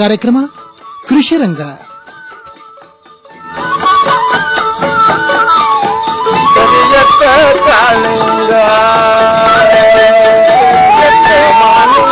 ಕಾರ್ಯಕ್ರಮ ಕೃಷಿ ರಂಗ ಕರಿಯತ್ತ ಕಾಳಿಂಗ ಕರಿಯತ್ತ ಮಾಲಿಂಗ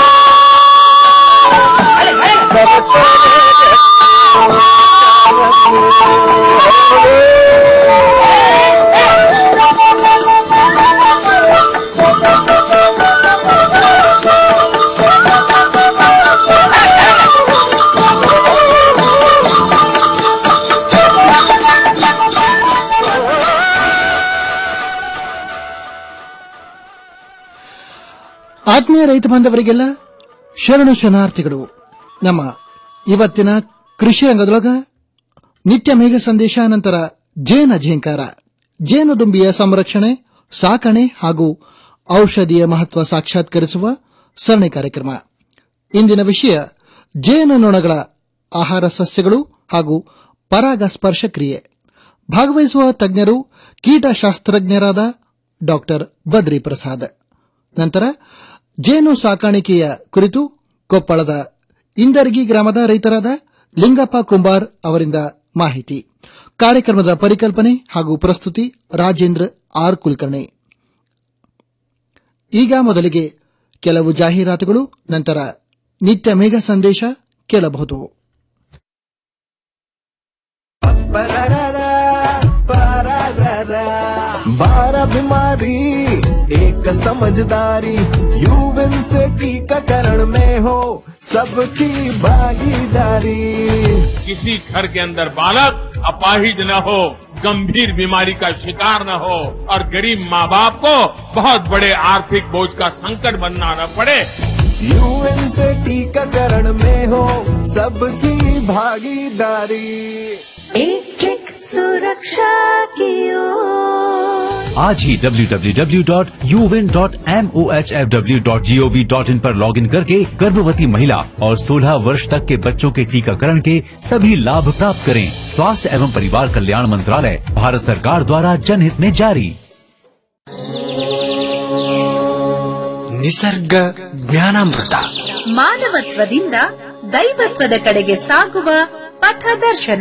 ಆತ್ಮೀಯ ರೈತ ಬಾಂಧವರಿಗೆಲ್ಲ ಶರಣು ಶರಣಾರ್ಥಿಗಳು ನಮ್ಮ ಇವತ್ತಿನ ಕೃಷಿ ರಂಗದೊಳಗ ನಿತ್ಯ ಮೇಘ ಸಂದೇಶ ನಂತರ ಜೇನ ಝೇಂಕಾರ ಜೇನುದುಂಬಿಯ ಸಂರಕ್ಷಣೆ ಸಾಕಣೆ ಹಾಗೂ ಔಷಧಿಯ ಮಹತ್ವ ಸಾಕ್ಷಾತ್ಕರಿಸುವ ಸರಣಿ ಕಾರ್ಯಕ್ರಮ ಇಂದಿನ ವಿಷಯ ಜೇನುನೊಣಗಳ ಆಹಾರ ಸಸ್ಯಗಳು ಹಾಗೂ ಪರಾಗಸ್ಪರ್ಶ ಕ್ರಿಯೆ ಭಾಗವಹಿಸುವ ತಜ್ಞರು ಕೀಟಶಾಸ್ತ್ರಜ್ಞರಾದ ಡಾಕ್ಟರ್ ಬದ್ರಿ ಪ್ರಸಾದ್ ನಂತರ ಜೇನು ಸಾಕಾಣಿಕೆಯ ಕುರಿತು ಕೊಪ್ಪಳದ ಇಂದರ್ಗಿ ಗ್ರಾಮದ ರೈತರಾದ ಲಿಂಗಪ್ಪ ಕುಂಬಾರ್ ಅವರಿಂದ ಮಾಹಿತಿ ಕಾರ್ಯಕ್ರಮದ ಪರಿಕಲ್ಪನೆ ಹಾಗೂ ಪ್ರಸ್ತುತಿ ರಾಜೇಂದ್ರ ಆರ್ ಕುಲಕರ್ಣಿ ಈಗ ಮೊದಲಿಗೆ ಕೆಲವು ಜಾಹೀರಾತುಗಳು ನಂತರ ನಿತ್ಯ ಮೇಘ ಸಂದೇಶ ಕೇಳಬಹುದು बारह बीमारी एक समझदारी यूविन से टीकाकरण में हो सबकी भागीदारी किसी घर के अंदर बालक अपाहिज न हो गंभीर बीमारी का शिकार न हो और गरीब माँ बाप को बहुत बड़े आर्थिक बोझ का संकट बनना न पड़े यूएन से टीकाकरण में हो सबकी भागीदारी एक एक सुरक्षा की ओर आज ही www.uvin.mohfw.gov.in पर लॉगिन करके गर्भवती महिला और 16 वर्ष तक के बच्चों के टीकाकरण के सभी लाभ प्राप्त करें स्वास्थ्य एवं परिवार कल्याण मंत्रालय भारत सरकार द्वारा जनहित में जारी ನಿಸರ್ಗ ಜ್ಞಾನಾಮೃತ ಮಾನವತ್ವದಿಂದ ದೈವತ್ವದ ಕಡೆಗೆ ಸಾಗುವ ಪಥದರ್ಶನ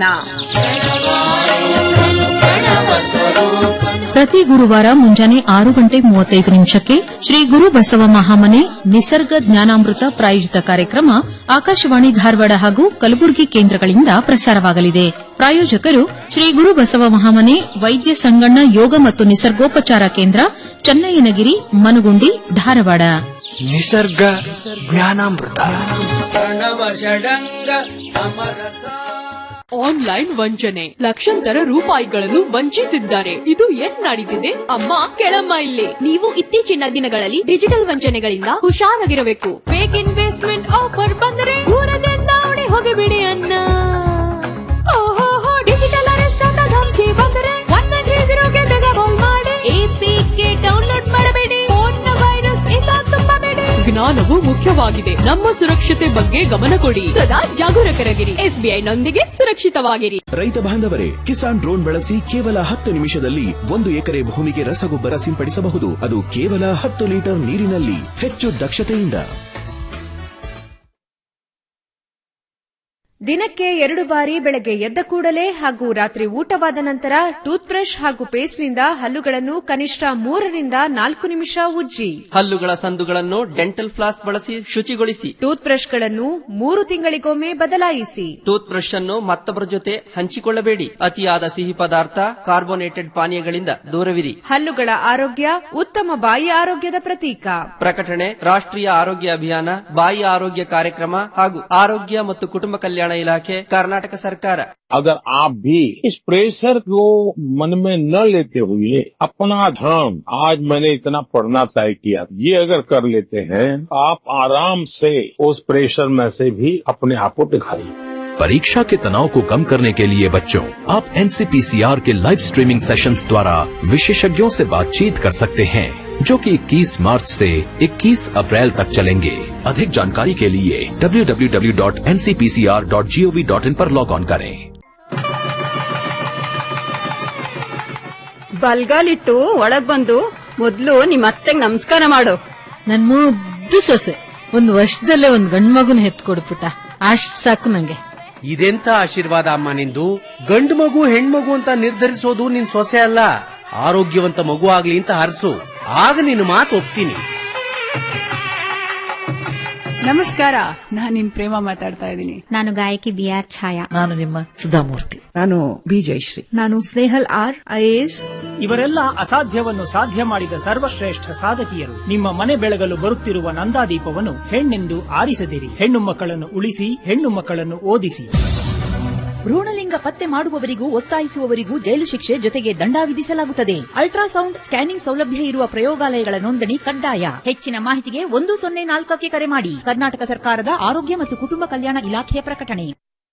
ಪ್ರತಿ ಗುರುವಾರ ಮುಂಜಾನೆ ಆರು ಗಂಟೆ ಮೂವತ್ತೈದು ನಿಮಿಷಕ್ಕೆ ಶ್ರೀ ಗುರು ಬಸವ ಮಹಾಮನೆ ನಿಸರ್ಗ ಜ್ಞಾನಾಮೃತ ಪ್ರಾಯೋಜಿತ ಕಾರ್ಯಕ್ರಮ ಆಕಾಶವಾಣಿ ಧಾರವಾಡ ಹಾಗೂ ಕಲಬುರಗಿ ಕೇಂದ್ರಗಳಿಂದ ಪ್ರಸಾರವಾಗಲಿದೆ ಪ್ರಾಯೋಜಕರು ಶ್ರೀ ಗುರು ಬಸವ ಮಹಾಮನೆ ವೈದ್ಯ ಸಂಗಣ್ಣ ಯೋಗ ಮತ್ತು ನಿಸರ್ಗೋಪಚಾರ ಕೇಂದ್ರ ಚನ್ನಯ್ಯನಗಿರಿ ಮನುಗುಂಡಿ ಧಾರವಾಡ ನಿಸರ್ಗ ಜ್ಞಾನಾಮೃತ ಆನ್ಲೈನ್ ವಂಚನೆ ಲಕ್ಷಾಂತರ ರೂಪಾಯಿಗಳನ್ನು ವಂಚಿಸಿದ್ದಾರೆ ಇದು ಏನ್ ನಡೀತಿದೆ ಅಮ್ಮ ಕೆಳಮ್ಮ ಇಲ್ಲಿ ನೀವು ಇತ್ತೀಚಿನ ದಿನಗಳಲ್ಲಿ ಡಿಜಿಟಲ್ ವಂಚನೆಗಳಿಂದ ಹುಷಾರಾಗಿರಬೇಕು ಫೇಕ್ ಇನ್ವೆಸ್ಟ್ಮೆಂಟ್ ಆಫರ್ ಬಂದರೆ ದೂರದಿಂದ ಓಡಿ ಹೋಗಿಬಿಡಿ ಅನ್ನ ಓಹೋ ಡಿಜಿಟಲ್ ಅರೆಸ್ಟ್ ಅಂತ ಧಮಕಿ ಬಂದರೆ ಒನ್ ನೈನ್ ತ್ರೀ ಜೀರೋಗೆ ಬೇಗ ಕಾಲ್ ಮಾಡಿ ಎಪಿಕೆ ಡೌನ್ಲೋಡ್ ಮಾಡಬೇಡಿ ಫೋನ್ ವೈರಸ್ ಇಂದ ತುಂಬಬೇಡಿ ಜ್ಞಾನವು ಮುಖ್ಯವಾಗಿದೆ ನಮ್ಮ ಸುರಕ್ಷತೆ ಬಗ್ಗೆ ಗಮನ ಕೊಡಿ ಸದಾ ಜಾಗರೂಕರಾಗಿರಿ ಎಸ್ಬಿಐ ನೊಂದಿಗೆ ಸುರಕ್ಷಿತವಾಗಿರಿ ರೈತ ಬಾಂಧವರೇ ಕಿಸಾನ್ ಡ್ರೋನ್ ಬಳಸಿ ಕೇವಲ ಹತ್ತು ನಿಮಿಷದಲ್ಲಿ ಒಂದು ಎಕರೆ ಭೂಮಿಗೆ ರಸಗೊಬ್ಬರ ಸಿಂಪಡಿಸಬಹುದು ಅದು ಕೇವಲ ಹತ್ತು ಲೀಟರ್ ನೀರಿನಲ್ಲಿ ಹೆಚ್ಚು ದಕ್ಷತೆಯಿಂದ ದಿನಕ್ಕೆ ಎರಡು ಬಾರಿ ಬೆಳಗ್ಗೆ ಎದ್ದ ಕೂಡಲೇ ಹಾಗೂ ರಾತ್ರಿ ಊಟವಾದ ನಂತರ ಟೂತ್ ಬ್ರಷ್ ಹಾಗೂ ಪೇಸ್ಟ್ನಿಂದ ಹಲ್ಲುಗಳನ್ನು ಕನಿಷ್ಠ ಮೂರರಿಂದ ನಾಲ್ಕು ನಿಮಿಷ ಉಜ್ಜಿ ಹಲ್ಲುಗಳ ಸಂದುಗಳನ್ನು ಡೆಂಟಲ್ ಫ್ಲಾಸ್ ಬಳಸಿ ಶುಚಿಗೊಳಿಸಿ ಟೂತ್ ಬ್ರಷ್ಗಳನ್ನು ಮೂರು ತಿಂಗಳಿಗೊಮ್ಮೆ ಬದಲಾಯಿಸಿ ಟೂತ್ ಬ್ರಷ್ ಅನ್ನು ಮತ್ತೊಬ್ಬರ ಜೊತೆ ಹಂಚಿಕೊಳ್ಳಬೇಡಿ ಅತಿಯಾದ ಸಿಹಿ ಪದಾರ್ಥ ಕಾರ್ಬೋನೇಟೆಡ್ ಪಾನೀಯಗಳಿಂದ ದೂರವಿರಿ ಹಲ್ಲುಗಳ ಆರೋಗ್ಯ ಉತ್ತಮ ಬಾಯಿ ಆರೋಗ್ಯದ ಪ್ರತೀಕ ಪ್ರಕಟಣೆ ರಾಷ್ಟ್ರೀಯ ಆರೋಗ್ಯ ಅಭಿಯಾನ ಬಾಯಿ ಆರೋಗ್ಯ ಕಾರ್ಯಕ್ರಮ ಹಾಗೂ ಆರೋಗ್ಯ ಮತ್ತು ಕುಟುಂಬ ಕಲ್ಯಾಣ ಇಲಾಖೆ ಕರ್ನಾಟಕ ಸರ್ಕಾರ अगर आप भी इस प्रेशर को मन में न लेते हुए अपना धर्म आज मैंने इतना पढ़ना तय किया ये अगर कर लेते हैं आप आराम से उस प्रेशर में से भी अपने आप को दिखाइए परीक्षा के तनाव को कम करने के लिए बच्चों आप एनसीपीसीआर के लाइव स्ट्रीमिंग सेशंस द्वारा विशेषज्ञों से बातचीत कर सकते हैं जो कि 21 मार्च से 21 अप्रैल तक चलेंगे अधिक जानकारी के लिए www.ncpcr.gov.in पर लॉग ऑन करें ಬಲ್ಗಾಲಿಟ್ಟು ಒಳಗ್ ಬಂದು ಮೊದ್ಲು ನಿಮ್ ಅತ್ತೆಗ್ ನಮಸ್ಕಾರ ಮಾಡು ನನ್ ಮುದ್ದು ಸೊಸೆ ಒಂದ್ ವರ್ಷದಲ್ಲೇ ಒಂದ್ ಗಂಡ್ ಮಗುನ ಹೆತ್ ಕೊಡ್ಬಿಟ್ಟ ಅಷ್ಟ್ ಸಾಕು ನಂಗೆ ಇದೆಂತ ಆಶೀರ್ವಾದ ಅಮ್ಮ ನಿಂದು ಗಂಡು ಮಗು ಹೆಣ್ಮಗು ಅಂತ ನಿರ್ಧರಿಸೋದು ನಿನ್ ಸೊಸೆ ಅಲ್ಲ ಆರೋಗ್ಯವಂತ ಮಗು ಆಗ್ಲಿ ಅಂತ ಹರಸು ಆಗ ನಿನ್ನ ಮಾತು ಒಪ್ತೀನಿ ನಮಸ್ಕಾರ ನಾನ್ ನಿಮ್ ಪ್ರೇಮ ಮಾತಾಡ್ತಾ ಇದ್ದೀನಿ ನಾನು ಗಾಯಕಿ ಬಿ ಆರ್ ಛಾಯಾ ನಾನು ನಿಮ್ಮ ಸುಧಾಮೂರ್ತಿ ನಾನು ಬಿ ಜಯಶ್ರೀ ನಾನು ಸ್ನೇಹಲ್ ಆರ್ ಐಎಎಸ್ ಇವರೆಲ್ಲ ಅಸಾಧ್ಯವನ್ನು ಸಾಧ್ಯ ಮಾಡಿದ ಸರ್ವಶ್ರೇಷ್ಠ ಸಾಧಕಿಯರು ನಿಮ್ಮ ಮನೆ ಬೆಳಗಲು ಬರುತ್ತಿರುವ ನಂದಾದೀಪವನ್ನು ಹೆಣ್ಣೆಂದು ಆರಿಸದಿರಿ ಹೆಣ್ಣು ಮಕ್ಕಳನ್ನು ಉಳಿಸಿ ಹೆಣ್ಣು ಮಕ್ಕಳನ್ನು ಓದಿಸಿ ಭ್ರೂಣಲಿಂಗ ಪತ್ತೆ ಮಾಡುವವರಿಗೂ ಒತ್ತಾಯಿಸುವವರಿಗೂ ಜೈಲು ಶಿಕ್ಷೆ ಜೊತೆಗೆ ದಂಡ ವಿಧಿಸಲಾಗುತ್ತದೆ ಅಲ್ಟ್ರಾಸೌಂಡ್ ಸ್ಕ್ಯಾನಿಂಗ್ ಸೌಲಭ್ಯ ಇರುವ ಪ್ರಯೋಗಾಲಯಗಳ ನೋಂದಣಿ ಕಡ್ಡಾಯ ಹೆಚ್ಚಿನ ಮಾಹಿತಿಗೆ ಒಂದು ಸೊನ್ನೆ ನಾಲ್ಕಕ್ಕೆ ಕರೆ ಮಾಡಿ ಕರ್ನಾಟಕ ಸರ್ಕಾರದ ಆರೋಗ್ಯ ಮತ್ತು ಕುಟುಂಬ ಕಲ್ಯಾಣ ಇಲಾಖೆಯ ಪ್ರಕಟಣೆ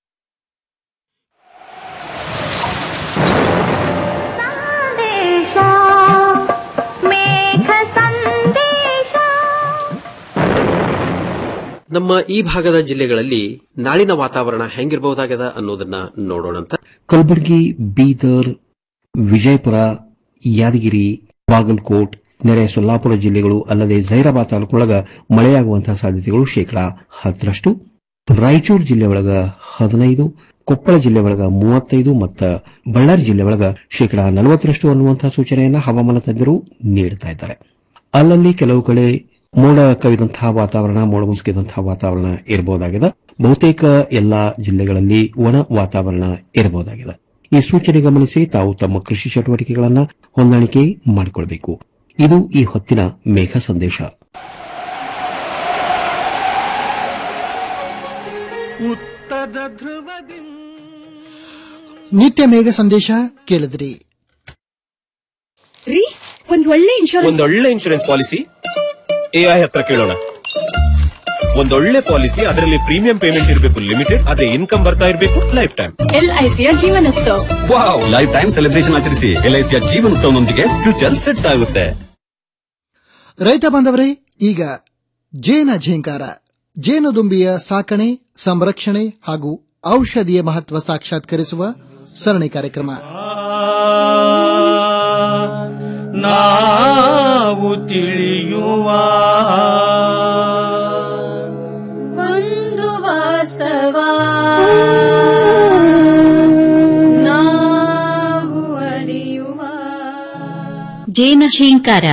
ನಮ್ಮ ಈ ಭಾಗದ ಜಿಲ್ಲೆಗಳಲ್ಲಿ ನಾಳಿನ ವಾತಾವರಣ ಹೆಂಗಿರಬಹುದಾಗದ ಅನ್ನೋದನ್ನ ನೋಡೋಣಂತ ಕಲಬುರಗಿ ಬೀದರ್ ವಿಜಯಪುರ ಯಾದಗಿರಿ ಬಾಗಲಕೋಟ್ ನೆರೆ ಸೊಲ್ಲಾಪುರ ಜಿಲ್ಲೆಗಳು ಅಲ್ಲದೆ ಜೈರಾಬಾದ್ ತಾಲೂಕೊಳಗ ಮಳೆಯಾಗುವಂತಹ ಸಾಧ್ಯತೆಗಳು ಶೇಕಡಾ ಹತ್ತರಷ್ಟು ರಾಯಚೂರು ಜಿಲ್ಲೆ ಒಳಗ ಹದಿನೈದು ಕೊಪ್ಪಳ ಜಿಲ್ಲೆ ಒಳಗ ಮೂವತ್ತೈದು ಮತ್ತು ಬಳ್ಳಾರಿ ಜಿಲ್ಲೆ ಒಳಗ ಶೇಕಡಾ ನಲವತ್ತರಷ್ಟು ಅನ್ನುವಂತಹ ಸೂಚನೆಯನ್ನ ಹವಾಮಾನ ತಜ್ಞರು ನೀಡುತ್ತಾ ಇದ್ದಾರೆ ಅಲ್ಲಲ್ಲಿ ಕೆಲವು ಕಡೆ ಮೋಡ ಕವಿದಂತಹ ವಾತಾವರಣ ಮೋಡ ಮುಸುಕಿದಂತಹ ವಾತಾವರಣ ಇರಬಹುದಾಗಿದೆ ಬಹುತೇಕ ಎಲ್ಲಾ ಜಿಲ್ಲೆಗಳಲ್ಲಿ ಒಣ ವಾತಾವರಣ ಇರಬಹುದಾಗಿದೆ ಈ ಸೂಚನೆ ಗಮನಿಸಿ ತಾವು ತಮ್ಮ ಕೃಷಿ ಚಟುವಟಿಕೆಗಳನ್ನು ಹೊಂದಾಣಿಕೆ ಮಾಡಿಕೊಳ್ಳಬೇಕು ಇದು ಈ ಹೊತ್ತಿನ ಮೇಘ ಸಂದೇಶ ಉತ್ತದ ಧ್ರುವದಿ ನಿತ್ಯ ಮೇಘ ಸಂದೇಶ ಕೇಳಿದ್ರಿ ರೀ ಒಂದ್ ಒಳ್ಳೆ ಇನ್ಶೂರೆನ್ಸ್ ಒಂದೊಳ್ಳೆ ಇನ್ಶೂರೆನ್ಸ್ ಪಾಲಿಸಿ ಎಐ ಹತ್ರ ಕೇಳೋಣ ಒಂದೊಳ್ಳೆ ಪಾಲಿಸಿ ಅದರಲ್ಲಿ ಪ್ರೀಮಿಯಂ ಪೇಮೆಂಟ್ ಇರಬೇಕು ಲಿಮಿಟೆಡ್ ಅದೇ ಇನ್ಕಮ್ ಬರ್ತಾ ಇರಬೇಕು ಲೈಫ್ ಟೈಮ್ ಎಲ್ಐಸಿಯ ಜೀವನೋತ್ಸವ ವಾವ್ ಲೈಫ್ ಟೈಮ್ ಸೆಲೆಬ್ರೇಷನ್ ಆಚರಿಸಿ ಎಲ್ಐಸಿಯ ಜೀವನೋತ್ಸವನೊಂದಿಗೆ ಫ್ಯೂಚರ್ ಸೆಟ್ ಆಗುತ್ತೆ ರೈತ ಬಾಂಧವರೇ ಈಗ ಜೇನ ಝೇಂಕಾರ ಜೇನುದುಂಬಿಯ ಸಾಕಣೆ ಸಂರಕ್ಷಣೆ ಹಾಗೂ ಔಷಧಿಯ ಮಹತ್ವ ಸಾಕ್ಷಾತ್ಕರಿಸುವ ಸರಣಿ ಕಾರ್ಯಕ್ರಮ ನಾವು ತಿಳಿಯುವ ಒಂದು ವಾಸ್ತವ ನಾವು ಅರಿಯುವ ಜೇನ ಝೇಂಕಾರ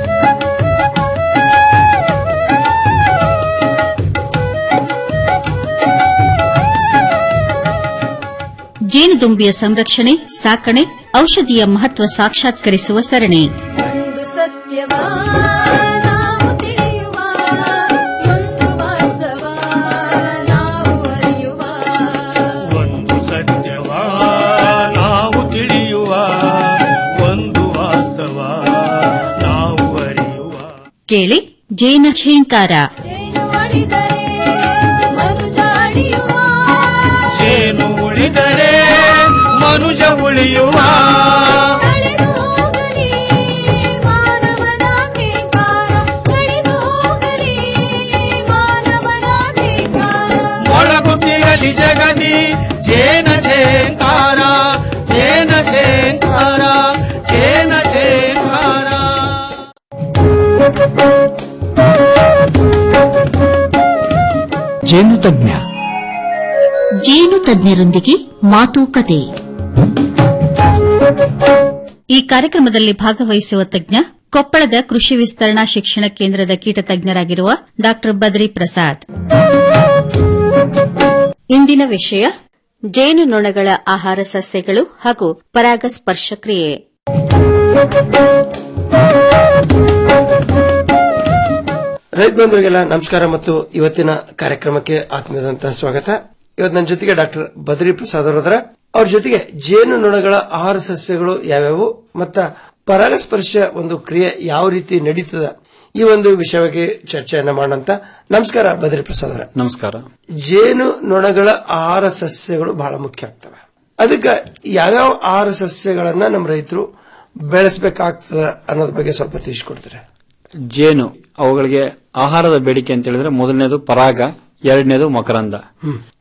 ಜೇನುದುಂಬಿಯ ಸಂರಕ್ಷಣೆ ಸಾಕಣೆ ಔಷಧಿಯ ಮಹತ್ವ ಸಾಕ್ಷಾತ್ಕರಿಸುವ ಸರಣಿ ಒಂದು ಸತ್ಯವ ನಾವು ತಿಳಿಯುವ ಒಂದು ವಾಸ್ತವ ನಾವು ಅರಿಯುವ ಒಂದು ಸತ್ಯವ ನಾವು ತಿಳಿಯುವ ಒಂದು ವಾಸ್ತವ ನಾವು ಅರಿಯುವ ಕೇಳಿ ಜೇನ ಝೇಂಕಾರ ಜೇನು ಅಳಿದರೆ ಮನುಜ ಅಳಿಯುವ ಜೇನು ಉಳಿದರೆ ಮನುಜ ಉಳಿಯುವ ಕಳೆದು ಹೋಗಲಿ ಮಾನವನ ಧಿಕ್ಕಾರ ಕಳೆದು ಹೋಗಲಿ ಮಾನವನ ಧಿಕ್ಕಾರ ಮೊಳಗುತ್ತಿರಲಿ ಜಗದಿ ಜೇನ ಝೇಂಕಾರ ಜೇನ ಝೇಂಕಾರ ಜೇನ ಝೇಂಕಾರ ಜೇನು ತಜ್ಞ ಜೇನು ತಜ್ಞರೊಂದಿಗೆ ಮಾತುಕತೆ ಈ ಕಾರ್ಯಕ್ರಮದಲ್ಲಿ ಭಾಗವಹಿಸುವ ತಜ್ಞ ಕೊಪ್ಪಳದ ಕೃಷಿ ವಿಸ್ತರಣಾ ಶಿಕ್ಷಣ ಕೇಂದ್ರದ ಕೀಟ ತಜ್ಞರಾಗಿರುವ ಡಾ ಬದ್ರಿ ಪ್ರಸಾದ್ ಇಂದಿನ ವಿಷಯ ಜೇನುನೊಣಗಳ ಆಹಾರ ಸಸ್ಯಗಳು ಹಾಗೂ ಪರಾಗಸ್ಪರ್ಶ ಕ್ರಿಯೆ ರೈತ ಬಂಧುಗಳಿಗೆಲ್ಲ ನಮಸ್ಕಾರ ಮತ್ತು ಇವತ್ತಿನ ಕಾರ್ಯಕ್ರಮಕ್ಕೆ ಆತ್ಮೀಯದಂತಹ ಸ್ವಾಗತ ಇವತ್ತು ನನ್ನ ಜೊತೆಗೆ ಡಾಕ್ಟರ್ ಬದ್ರಿ ಪ್ರಸಾದ್ ಅವರದ್ರ ಅವ್ರ ಜೊತೆಗೆ ಜೇನು ನೊಣಗಳ ಆಹಾರ ಸಸ್ಯಗಳು ಯಾವ್ಯಾವು ಮತ್ತ ಪರಾಗಸ್ಪರ್ಶ ಒಂದು ಕ್ರಿಯೆ ಯಾವ ರೀತಿ ನಡೀತದ ಈ ಒಂದು ವಿಷಯವಾಗಿ ಚರ್ಚೆಯನ್ನ ಮಾಡೋಂತ ನಮಸ್ಕಾರ ಬದ್ರಿ ಪ್ರಸಾದ್ ಅವರ ನಮಸ್ಕಾರ ಜೇನು ನೊಣಗಳ ಆಹಾರ ಸಸ್ಯಗಳು ಬಹಳ ಮುಖ್ಯ ಆಗ್ತವೆ ಅದಕ್ಕೆ ಯಾವ್ಯಾವ ಆಹಾರ ಸಸ್ಯಗಳನ್ನ ನಮ್ಮ ರೈತರು ಬೆಳೆಸಬೇಕಾಗ್ತದ ಅನ್ನೋದ್ರ ಬಗ್ಗೆ ಸ್ವಲ್ಪ ತಿಳಿಸ್ಕೊಡ್ತಾರೆ ಜೇನು ಅವುಗಳಿಗೆ ಆಹಾರದ ಬೇಡಿಕೆ ಅಂತ ಹೇಳಿದ್ರೆ ಮೊದಲನೇದು ಪರಾಗ ಎರಡನೇದು ಮಕರಂದ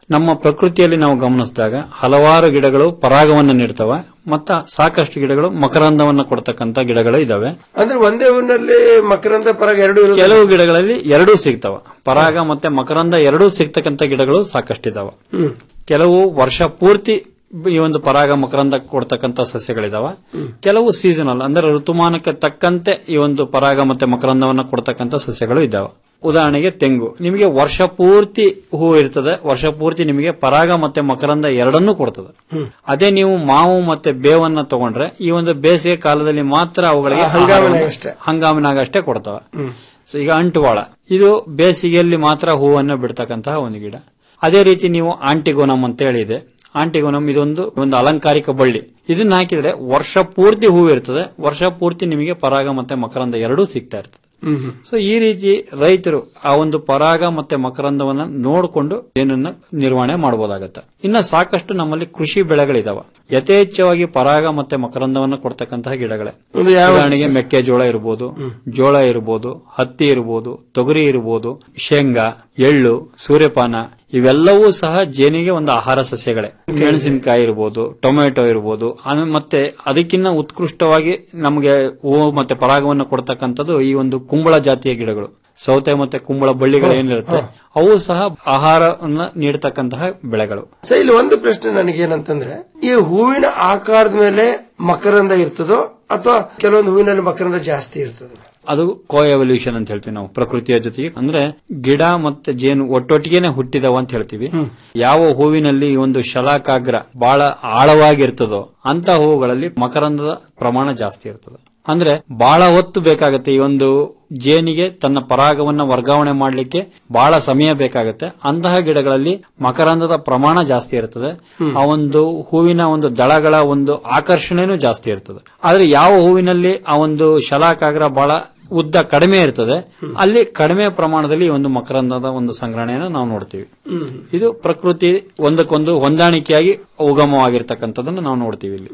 ನಮ್ಮ ಪ್ರಕೃತಿಯಲ್ಲಿ ನಾವು ಗಮನಿಸಿದಾಗ ಹಲವಾರು ಗಿಡಗಳು ಪರಾಗವನ್ನು ನೀಡ್ತವೆ ಮತ್ತ ಸಾಕಷ್ಟು ಗಿಡಗಳು ಮಕರಂದವನ್ನ ಕೊಡ್ತಕ್ಕಂತ ಗಿಡಗಳು ಇದಾವೆ ಅಂದ್ರೆ ಒಂದೇ ಹೂವಿನಲ್ಲಿ ಮಕರಂದ ಪರಾಗ ಎರಡು ಇರೋದು ಕೆಲವು ಗಿಡಗಳಲ್ಲಿ ಎರಡೂ ಸಿಗ್ತವ ಪರಾಗ ಮತ್ತೆ ಮಕರಂದ ಎರಡೂ ಸಿಗ್ತಕ್ಕಂತ ಗಿಡಗಳು ಸಾಕಷ್ಟಿದಾವ ಹ್ಮ್. ಕೆಲವು ವರ್ಷ ಪೂರ್ತಿ ಈ ಒಂದು ಪರಾಗ ಮಕರಂದ ಕೊಡ್ತಕ್ಕಂತ ಸಸ್ಯಗಳಿದಾವ ಕೆಲವು ಸೀಸನಲ್ ಅಂದ್ರೆ ಋತುಮಾನಕ್ಕೆ ತಕ್ಕಂತೆ ಈ ಒಂದು ಪರಾಗ ಮತ್ತೆ ಮಕರಂದವನ್ನ ಕೊಡ್ತಕ್ಕಂತ ಸಸ್ಯಗಳು ಇದಾವೆ ಉದಾಹರಣೆಗೆ ತೆಂಗು ನಿಮಗೆ ವರ್ಷ ಪೂರ್ತಿ ಹೂ ಇರ್ತದೆ ವರ್ಷ ಪೂರ್ತಿ ನಿಮಗೆ ಪರಾಗ ಮತ್ತೆ ಮಕರಂದ ಎರಡನ್ನೂ ಕೊಡ್ತದೆ ಅದೇ ನೀವು ಮಾವು ಮತ್ತೆ ಬೇವನ್ನ ತಗೊಂಡ್ರೆ ಈ ಒಂದು ಬೇಸಿಗೆ ಕಾಲದಲ್ಲಿ ಮಾತ್ರ ಅವುಗಳಿಗೆ ಆ, ಹಂಗಾಮಿನಾಗ ಆಹಾರವನ್ನು- ಅಷ್ಟೇ. ಹಂಗಾಮಿನಾಗ ಅಷ್ಟೇ ಕೊಡ್ತವೆ ಹ್ಮ್. ಸೊ ಈಗ ಅಂಟುವಾಳ ಇದು ಬೇಸಿಗೆಯಲ್ಲಿ ಮಾತ್ರ ಹೂವನ್ನು ಬಿಡ್ತಕ್ಕಂತಹ ಒಂದು ಗಿಡ ಅದೇ ರೀತಿ ನೀವು ಆಂಟಿಗೋನಮ್ ಅಂತ ಹೇಳಿದೆ ಆಂಟಿಗೋನಮ್ ಇದೊಂದು ಒಂದು ಅಲಂಕಾರಿಕ ಬಳ್ಳಿ ಇದನ್ನ ಹಾಕಿದ್ರೆ ವರ್ಷ ಪೂರ್ತಿ ಹೂ ಇರ್ತದೆ ವರ್ಷ ಪೂರ್ತಿ ನಿಮಗೆ ಪರಾಗ ಮತ್ತೆ ಮಕರಂದ ಎರಡೂ ಸಿಗ್ತಾ ಇರ್ತದೆ ಹ್ಮ್ ಹ್ಮ್. ಸೊ ಈ ರೀತಿ ರೈತರು ಆ ಒಂದು ಪರಾಗ ಮತ್ತೆ ಮಕರಂದವನ್ನ ನೋಡಿಕೊಂಡು ಏನನ್ನ ನಿರ್ವಹಣೆ ಮಾಡಬಹುದಾಗತ್ತೆ ಇನ್ನ ಸಾಕಷ್ಟು ನಮ್ಮಲ್ಲಿ ಕೃಷಿ ಬೆಳೆಗಳಿದಾವ ಯಥೇಚ್ಛವಾಗಿ ಪರಾಗ ಮತ್ತೆ ಮಕರಂದವನ್ನ ಕೊಡ್ತಕ್ಕಂತಹ ಗಿಡಗಳೇ ಒಂದು ಯಾವ- ಉದಾಹರಣೆಗೆ ಮೆಕ್ಕೆಜೋಳ ಇರಬಹುದು ಜೋಳ ಇರಬಹುದು ಹತ್ತಿ ಇರಬಹುದು ತೊಗರಿ ಇರಬಹುದು ಶೇಂಗಾ ಎಳ್ಳು ಸೂರ್ಯಪಾನ ಇವೆಲ್ಲವೂ ಸಹ ಜೇನಿಗೆ ಒಂದು ಆಹಾರ ಸಸ್ಯಗಳೇ ಮೆಣಸಿನಕಾಯಿ ಇರಬಹುದು ಟೊಮೆಟೊ ಇರಬಹುದು ಆಮೇಲೆ ಮತ್ತೆ ಅದಕ್ಕಿಂತ ಉತ್ಕೃಷ್ಟವಾಗಿ ನಮಗೆ ಹೂವು ಮತ್ತೆ ಪರಾಗವನ್ನು ಕೊಡ್ತಕ್ಕಂಥದ್ದು ಈ ಒಂದು ಕುಂಬಳ ಜಾತಿಯ ಗಿಡಗಳು ಸೌತೆ ಮತ್ತೆ ಕುಂಬಳ ಬಳ್ಳಿಗಳು ಏನಿರುತ್ತೆ ಅವು ಸಹ ಆಹಾರವನ್ನ ನೀಡತಕ್ಕಂತಹ ಬೆಳೆಗಳು ಸೊ ಇಲ್ಲಿ ಒಂದು ಪ್ರಶ್ನೆ ನನಗೇನಂತಂದ್ರೆ ಈ ಹೂವಿನ ಆಕಾರದ ಮೇಲೆ ಮಕರಂದ ಇರ್ತದೋ ಅಥವಾ ಕೆಲವೊಂದು ಹೂವಿನಲ್ಲಿ ಮಕರಂದ ಜಾಸ್ತಿ ಇರ್ತದೆ ಅದು ಕೋ ಎವಲ್ಯೂಷನ್ ಅಂತ ಹೇಳ್ತೀವಿ ನಾವು ಪ್ರಕೃತಿಯ ಜೊತೆಗೆ ಅಂದ್ರೆ ಗಿಡ ಮತ್ತೆ ಜೇನು ಒಟ್ಟೊಟ್ಟಿಗೆನೆ ಹುಟ್ಟಿದವ ಅಂತ ಹೇಳ್ತೀವಿ ಯಾವ ಹೂವಿನಲ್ಲಿ ಈ ಒಂದು ಶಲಾಕಾಗ್ರ ಬಹಳ ಆಳವಾಗಿರ್ತದೋ ಅಂತ ಹೂವುಗಳಲ್ಲಿ ಮಕರಂದದ ಪ್ರಮಾಣ ಜಾಸ್ತಿ ಇರ್ತದೆ ಅಂದ್ರೆ ಬಹಳ ಹೊತ್ತು ಬೇಕಾಗತ್ತೆ ಈ ಒಂದು ಜೇನಿಗೆ ತನ್ನ ಪರಾಗವನ್ನ ವರ್ಗಾವಣೆ ಮಾಡಲಿಕ್ಕೆ ಬಹಳ ಸಮಯ ಬೇಕಾಗತ್ತೆ ಅಂತಹ ಗಿಡಗಳಲ್ಲಿ ಮಕರಂದದ ಪ್ರಮಾಣ ಜಾಸ್ತಿ ಇರ್ತದೆ ಆ ಒಂದು ಹೂವಿನ ಒಂದು ದಳಗಳ ಒಂದು ಆಕರ್ಷಣೆನೂ ಜಾಸ್ತಿ ಇರ್ತದೆ ಆದ್ರೆ ಯಾವ ಹೂವಿನಲ್ಲಿ ಆ ಒಂದು ಶಲಾಕಾಗ್ರ ಬಹಳ ಉದ್ದ ಕಡಿಮೆ ಇರ್ತದೆ ಅಲ್ಲಿ ಕಡಿಮೆ ಪ್ರಮಾಣದಲ್ಲಿ ಈ ಒಂದು ಮಕರಂದದ ಒಂದು ಸಂಗ್ರಹಣೆಯನ್ನು ನಾವು ನೋಡ್ತೀವಿ ಇದು ಪ್ರಕೃತಿ ಒಂದಕ್ಕೊಂದು ಹೊಂದಾಣಿಕೆಯಾಗಿ ಉಗಮವಾಗಿರ್ತಕ್ಕಂಥದ್ದನ್ನು ನಾವು ನೋಡ್ತೀವಿ ಇಲ್ಲಿ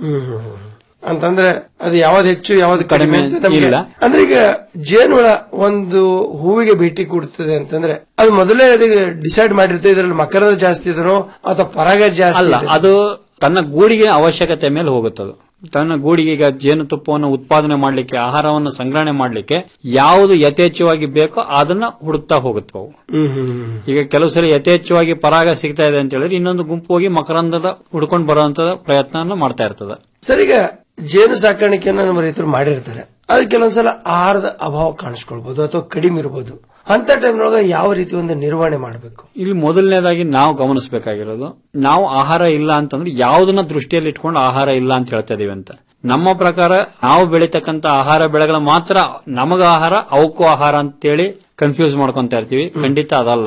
ಅಂತಂದ್ರೆ ಅದು ಯಾವ್ದು ಹೆಚ್ಚು ಯಾವ್ದು ಕಡಿಮೆ ಕಡಿಮೆ ಅಂತ ನಮ್ಗೆ- ಇಲ್ಲ. ಅಂದ್ರೆ ಈಗ ಜೇನುಹುಳ ಒಂದು ಹೂವಿಗೆ ಭೇಟಿ ಕೊಡ್ತದೆ ಅಂತಂದ್ರೆ ಅದು ಮೊದಲೇ ಅದಕ್ಕೆ ಡಿಸೈಡ್ ಮಾಡಿರ್ತದೆ ಇದರಲ್ಲಿ ಮಕರದ ಜಾಸ್ತಿ ಇದನೋ ಅಥವಾ ಪರಾಗ ಜಾಸ್ತಿ ಅಲ್ಲ ಇದೆ? ಅದು ತನ್ನ ಗೂಡಿಗೆ ಅವಶ್ಯಕತೆ ಮೇಲೆ ಹೋಗುತ್ತದು ತನ್ನ ಗೂಡಿಗೆ ಈಗ ಜೇನುತುಪ್ಪವನ್ನು ಉತ್ಪಾದನೆ ಮಾಡಲಿಕ್ಕೆ ಆಹಾರವನ್ನು ಸಂಗ್ರಹಣೆ ಮಾಡಲಿಕ್ಕೆ ಯಾವುದು ಯಥೇಚ್ಛವಾಗಿ ಬೇಕೋ ಅದನ್ನ ಹುಡುಕ್ತಾ ಹೋಗುತ್ತೆ ಅವು ಹ್ಮ್ ಹ್ಮ್ ಹ್ಮ್. ಈಗ ಕೆಲವು ಸರಿ ಯಥೇಚ್ಛವಾಗಿ ಪರಾಗ ಸಿಗ್ತಾ ಇದೆ ಅಂತ ಹೇಳಿದ್ರೆ ಇನ್ನೊಂದು ಗುಂಪು ಹೋಗಿ ಮಕರಂದದ ಹುಡ್ಕೊಂಡು ಬರುವಂತ ಪ್ರಯತ್ನ ಮಾಡ್ತಾ ಇರ್ತದೆ ಸರ್ ಈಗ ಜೇನು ಸಾಕಾಣಿಕೆಯನ್ನ ನಮ್ಮ ರೈತರು ಮಾಡಿರ್ತಾರೆ ಆದ್ರೆ ಕೆಲವೊಂದ್ಸಲ ಆಹಾರದ ಅಭಾವ ಕಾಣಿಸ್ಕೊಳ್ಬಹುದು ಅಥವಾ ಕಡಿಮೆ ಇರಬಹುದು ಅಂತ ಟೈಮ್ನೊಳಗೆ ಯಾವ ರೀತಿ ಒಂದು ನಿರ್ವಹಣೆ ಮಾಡಬೇಕು ಇಲ್ಲಿ ಮೊದಲನೇದಾಗಿ ನಾವು ಗಮನಿಸಬೇಕಾಗಿರೋದು ನಾವು ಆಹಾರ ಇಲ್ಲ ಅಂತಂದ್ರೆ ಯಾವುದನ್ನ ದೃಷ್ಟಿಯಲ್ಲಿ ಇಟ್ಕೊಂಡು ಆಹಾರ ಇಲ್ಲ ಅಂತ ಹೇಳ್ತಾ ಇದೀವಿ ಅಂತ ನಮ್ಮ ಪ್ರಕಾರ ನಾವು ಬೆಳೀತಕ್ಕಂತ ಆಹಾರ ಬೆಳೆಗಳ ಮಾತ್ರ ನಮಗ ಆಹಾರ ಅವಕ್ಕೂ ಆಹಾರ ಅಂತೇಳಿ ಕನ್ಫ್ಯೂಸ್ ಮಾಡ್ಕೊಂತ ಇರ್ತೀವಿ ಖಂಡಿತ ಅದಲ್ಲ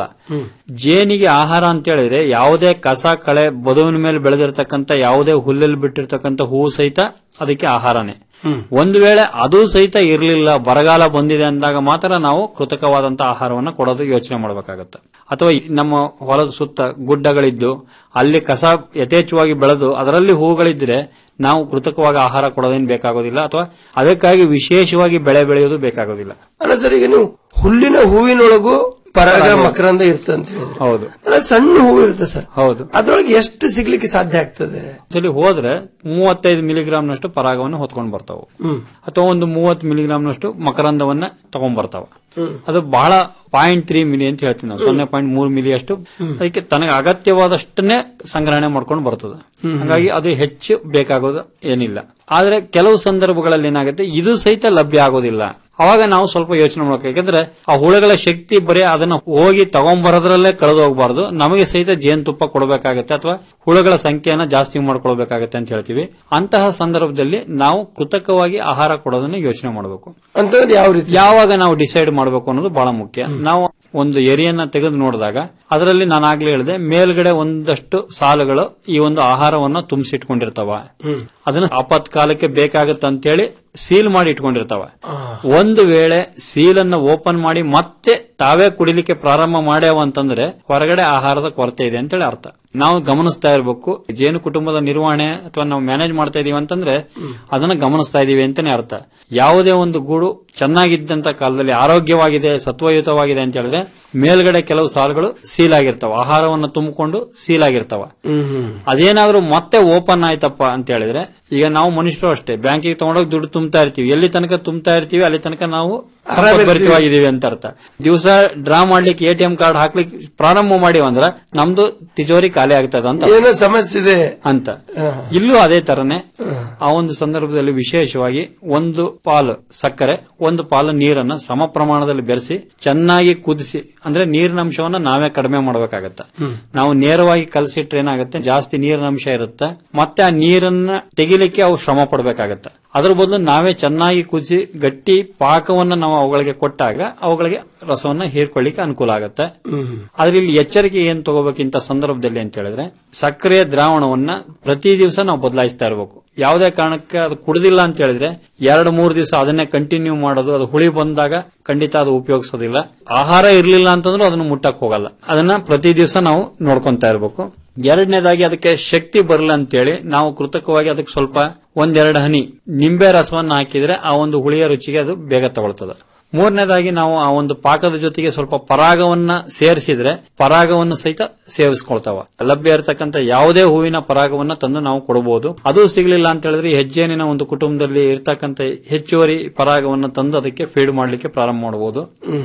ಜೇನಿಗೆ ಆಹಾರ ಅಂತ ಹೇಳಿದ್ರೆ ಯಾವುದೇ ಕಸ ಕಳೆ ಬದುವಿನ ಮೇಲೆ ಬೆಳೆದಿರ್ತಕ್ಕಂಥ ಯಾವುದೇ ಹುಲ್ಲಲ್ಲಿ ಬಿಟ್ಟಿರ್ತಕ್ಕಂಥ ಹೂವು ಸಹಿತ ಅದಕ್ಕೆ ಆಹಾರನೇ ಒಂದು ವೇಳೆ ಅದು ಸಹಿತ ಇರಲಿಲ್ಲ ಬರಗಾಲ ಬಂದಿದೆ ಅಂದಾಗ ಮಾತ್ರ ನಾವು ಕೃತಕವಾದಂತ ಆಹಾರವನ್ನು ಕೊಡೋದು ಯೋಚನೆ ಮಾಡಬೇಕಾಗತ್ತೆ ಅಥವಾ ಈ ನಮ್ಮ ಹೊಲದ ಸುತ್ತ ಗುಡ್ಡಗಳಿದ್ದು ಅಲ್ಲಿ ಕಸ ಯಥೇಚ್ಛವಾಗಿ ಬೆಳೆದು ಅದರಲ್ಲಿ ಹೂಗಳಿದ್ರೆ ನಾವು ಕೃತಕವಾಗಿ ಆಹಾರ ಕೊಡೋದೇನು ಬೇಕಾಗೋದಿಲ್ಲ ಅಥವಾ ಅದಕ್ಕಾಗಿ ವಿಶೇಷವಾಗಿ ಬೆಳೆ ಬೆಳೆಯೋದು ಬೇಕಾಗೋದಿಲ್ಲ ಅಲ್ಲ ಸರ್ ಈಗ ನೀವು ಹುಲ್ಲಿನ ಹೂವಿನೊಳಗೂ ಪರಾಗ ಮಕರಂದ ಇರ್ತದೆ ಅಂತ ಹೇಳಿದ್ರೆ ಹೌದು ಅಲ್ಲ ಸಣ್ಣ ಹೂವು ಇರುತ್ತೆ ಸರ್ ಹೌದು ಅದ್ರೊಳಗೆ ಎಷ್ಟು ಸಿಗ್ಲಿಕ್ಕೆ ಸಾಧ್ಯ ಆಗ್ತದೆ ಸಲಿ ಹೋದ್ರೆ ಮೂವತ್ತೈದು ಮಿಲಿಗ್ರಾಮ್ನಷ್ಟು ಪರಾಗವನ್ನು ಹೊತ್ಕೊಂಡು ಬರ್ತಾವೆ ಹ್ಮ್ ಅಥವಾ ಒಂದು ಮೂವತ್ತು ಮಿಲಿಗ್ರಾಮ್ನಷ್ಟು ಮಕರಂದವನ್ನ ತಗೊಂಡ್ ಬರ್ತಾವ ಹ್ಮ್. ಅದು ಬಹಳ ಪಾಯಿಂಟ್ ತ್ರೀ ಮಿಲಿ ಅಂತ ಹೇಳ್ತೀವಿ ನಾವು ಸೊನ್ನೆ ಪಾಯಿಂಟ್ ಮೂರು ಮಿಲಿ ಅಷ್ಟು ಅದಕ್ಕೆ ತನಗೆ ಅಗತ್ಯವಾದಷ್ಟನ್ನೇ ಸಂಗ್ರಹಣೆ ಮಾಡ್ಕೊಂಡು ಬರ್ತದೆ ಹ್ಮ್. ಹಾಗಾಗಿ ಅದು ಹೆಚ್ಚು ಬೇಕಾಗೋದು ಏನಿಲ್ಲ ಆದ್ರೆ ಕೆಲವು ಸಂದರ್ಭಗಳಲ್ಲಿ ಏನಾಗುತ್ತೆ ಇದು ಸಹಿತ ಲಭ್ಯ ಆಗೋದಿಲ್ಲ ಅವಾಗ ನಾವು ಸ್ವಲ್ಪ ಯೋಚನೆ ಮಾಡ್ಬೇಕು ಯಾಕಂದ್ರೆ ಆ ಹುಳುಗಳ ಶಕ್ತಿ ಬರೀ ಅದನ್ನ ಹೋಗಿ ತಗೊಂಬರೋದ್ರಲ್ಲೇ ಕಳೆದು ಹೋಗಬಾರ್ದು ನಮಗೆ ಸಹಿತ ಜೇನುತುಪ್ಪ ಕೊಡಬೇಕಾಗತ್ತೆ ಅಥವಾ ಹುಳುಗಳ ಸಂಖ್ಯೆಯನ್ನ ಜಾಸ್ತಿ ಮಾಡ್ಕೊಳ್ಬೇಕಾಗತ್ತೆ ಅಂತ ಹೇಳ್ತೀವಿ ಅಂತಹ ಸಂದರ್ಭದಲ್ಲಿ ನಾವು ಕೃತಕವಾಗಿ ಆಹಾರ ಕೊಡೋದನ್ನ ಯೋಚನೆ ಮಾಡಬೇಕು ಅಂತಂದ್ರೆ ಯಾವ ರೀತಿ ಯಾವಾಗ ನಾವು ಡಿಸೈಡ್ ಮಾಡಬೇಕು ಅನ್ನೋದು ಬಹಳ ಮುಖ್ಯ ನಾವು ಒಂದು ಏರಿಯನ್ನ ತೆಗೆದು ನೋಡಿದಾಗ ಅದರಲ್ಲಿ ನಾನು ಆಗ್ಲೇ ಹೇಳಿದೆ ಮೇಲ್ಗಡೆ ಒಂದಷ್ಟು ಸಾಲುಗಳು ಈ ಒಂದು ಆಹಾರವನ್ನು ತುಂಬಿಸಿಟ್ಕೊಂಡಿರ್ತಾವ ಹ್ಮ್. ಅದನ್ನ ಆಪತ್ಕಾಲಕ್ಕೆ ಬೇಕಾಗತ್ತೆ ಅಂತೇಳಿ ಸೀಲ್ ಮಾಡಿ ಇಟ್ಕೊಂಡಿರ್ತಾವ ಒಂದು ವೇಳೆ ಸೀಲನ್ನ ಓಪನ್ ಮಾಡಿ ಮತ್ತೆ ತಾವೇ ಕುಡಿಲಿಕ್ಕೆ ಪ್ರಾರಂಭ ಮಾಡ್ಯಾವ ಅಂತಂದ್ರೆ ಹೊರಗಡೆ ಆಹಾರದ ಕೊರತೆ ಇದೆ ಅಂತೇಳಿ ಅರ್ಥ ನಾವು ಗಮನಿಸ್ತಾ ಇರಬೇಕು ಜೇನು ಕುಟುಂಬದ ನಿರ್ವಹಣೆ ಅಥವಾ ನಾವು ಮ್ಯಾನೇಜ್ ಮಾಡ್ತಾ ಇದೀವಿ ಅಂತಂದ್ರೆ ಅದನ್ನ ಗಮನಿಸ್ತಾ ಇದೀವಿ ಅಂತಾನೆ ಅರ್ಥ ಯಾವುದೇ ಒಂದು ಗೂಡು ಚೆನ್ನಾಗಿದ್ದಂತ ಕಾಲದಲ್ಲಿ ಆರೋಗ್ಯವಾಗಿದೆ ಸತ್ವಯುತವಾಗಿದೆ ಅಂತ ಹೇಳಿದ್ರೆ ಮೇಲ್ಗಡೆ ಕೆಲವು ಸಾಲುಗಳು ಸೀಲ್ ಆಗಿರ್ತಾವ ಆಹಾರವನ್ನು ತುಂಬಿಕೊಂಡು ಸೀಲ್ ಆಗಿರ್ತಾವ ಹ್ಮ್ ಹ್ಮ್ ಅದೇನಾದ್ರೂ ಮತ್ತೆ ಓಪನ್ ಆಯ್ತಪ್ಪ ಅಂತ ಹೇಳಿದ್ರೆ ಈಗ ನಾವು ಮನುಷ್ಯರು ಅಷ್ಟೇ ಬ್ಯಾಂಕಿಗೆ ತಗೊಂಡೋಗಿ ದುಡ್ಡು ತುಂಬ್ತಾ ಇರ್ತೀವಿ ಎಲ್ಲಿ ತನಕ ತುಂಬ್ತಾ ಇರ್ತೀವಿ ಅಲ್ಲಿ ತನಕ ನಾವು ಸಂಪದ್ಭರಿತವಾಗಿದ್ದೀವಿ ಅಂತ ಅರ್ಥ ದಿವಸ ಡ್ರಾ ಮಾಡ್ಲಿಕ್ಕೆ ಎ ಟಿ ಎಂ ಕಾರ್ಡ್ ಹಾಕ್ಲಿಕ್ಕೆ ಪ್ರಾರಂಭ ಮಾಡಿವ ಅಂದ್ರ ನಮ್ದು ತಿಜೋರಿ ಖಾಲಿ ಆಗ್ತದ ಅಂತ ಏನೋ ಸಮಸ್ಯೆ ಇದೆ ಅಂತ ಇಲ್ಲೂ ಅದೇ ತರನೇ ಆ ಒಂದು ಸಂದರ್ಭದಲ್ಲಿ ವಿಶೇಷವಾಗಿ ಒಂದು ಪಾಲು ಸಕ್ಕರೆ ಒಂದು ಪಾಲು ನೀರನ್ನ ಸಮ ಪ್ರಮಾಣದಲ್ಲಿ ಬೆರೆಸಿ ಚೆನ್ನಾಗಿ ಕುದಿಸಿ ಅಂದ್ರೆ ನೀರಿನ ಅಂಶವನ್ನ ನಾವೇ ಕಡಿಮೆ ಮಾಡಬೇಕಾಗತ್ತ ನಾವು ನೇರವಾಗಿ ಕಲಸಿಟ್ರೆ ಏನಾಗುತ್ತೆ ಜಾಸ್ತಿ ನೀರಿನ ಅಂಶ ಇರುತ್ತೆ ಮತ್ತೆ ಆ ನೀರನ್ನ ತೆಗಿಲಿಕ್ಕೆ ಅವು ಶ್ರಮ ಪಡಬೇಕಾಗತ್ತೆ ಅದ್ರ ಬದಲು ನಾವೇ ಚೆನ್ನಾಗಿ ಕುದಿಸಿ ಗಟ್ಟಿ ಪಾಕವನ್ನ ನಾವು ಅವುಗಳಿಗೆ ಕೊಟ್ಟಾಗ ಅವುಗಳಿಗೆ ರಸವನ್ನ ಹೀರ್ಕೊಳ್ಳಿಕ್ಕೆ ಅನುಕೂಲ ಆಗುತ್ತೆ ಆದ್ರೆ ಇಲ್ಲಿ ಎಚ್ಚರಿಕೆ ಏನ್ ತಗೋಬೇಕಿಂತ ಸಂದರ್ಭದಲ್ಲಿ ಅಂತ ಹೇಳಿದ್ರೆ ಸಕ್ಕರೆಯ ದ್ರಾವಣವನ್ನ ಪ್ರತಿ ದಿವಸ ನಾವು ಬದಲಾಯಿಸ್ತಾ ಇರಬೇಕು ಯಾವುದೇ ಕಾರಣಕ್ಕೆ ಅದು ಕುಡಿದಿಲ್ಲ ಅಂತ ಹೇಳಿದ್ರೆ ಎರಡು ಮೂರು ದಿವಸ ಅದನ್ನೇ ಕಂಟಿನ್ಯೂ ಮಾಡೋದು ಅದು ಹುಳಿ ಬಂದಾಗ ಖಂಡಿತ ಅದು ಉಪಯೋಗಿಸೋದಿಲ್ಲ ಆಹಾರ ಇರ್ಲಿಲ್ಲ ಅಂತಂದ್ರೂ ಅದನ್ನು ಮುಟ್ಟಕ್ ಹೋಗಲ್ಲ ಅದನ್ನ ಪ್ರತಿ ದಿವಸ ನಾವು ನೋಡ್ಕೊಂತಾ ಇರಬೇಕು ಎರಡನೇದಾಗಿ ಅದಕ್ಕೆ ಶಕ್ತಿ ಬರಲ್ಲ ಅಂತೇಳಿ ನಾವು ಕೃತಕವಾಗಿ ಅದಕ್ಕೆ ಸ್ವಲ್ಪ ಒಂದೆರಡು ಹನಿ ನಿಂಬೆ ರಸವನ್ನ ಹಾಕಿದ್ರೆ ಆ ಒಂದು ಹುಳಿಯ ರುಚಿಗೆ ಅದು ಬೇಗ ತಗೊಳ್ತದೆ ಮೂರನೇದಾಗಿ ನಾವು ಆ ಒಂದು ಪಾಕದ ಜೊತೆಗೆ ಸ್ವಲ್ಪ ಪರಾಗವನ್ನ ಸೇರಿಸಿದ್ರೆ ಪರಾಗವನ್ನು ಸಹಿತ ಸೇವಿಸ್ಕೊಳ್ತಾವ ಲಭ್ಯ ಇರತಕ್ಕಂತ ಯಾವುದೇ ಹೂವಿನ ಪರಾಗವನ್ನ ತಂದು ನಾವು ಕೊಡಬಹುದು ಅದು ಸಿಗ್ಲಿಲ್ಲ ಅಂತ ಹೇಳಿದ್ರೆ ಈ ಹೆಜ್ಜೇನಿನ ಒಂದು ಕುಟುಂಬದಲ್ಲಿ ಇರ್ತಕ್ಕಂತ ಹೆಚ್ಚುವರಿ ಪರಾಗವನ್ನ ತಂದು ಅದಕ್ಕೆ ಫೀಡ್ ಮಾಡ್ಲಿಕ್ಕೆ ಪ್ರಾರಂಭ ಮಾಡಬಹುದು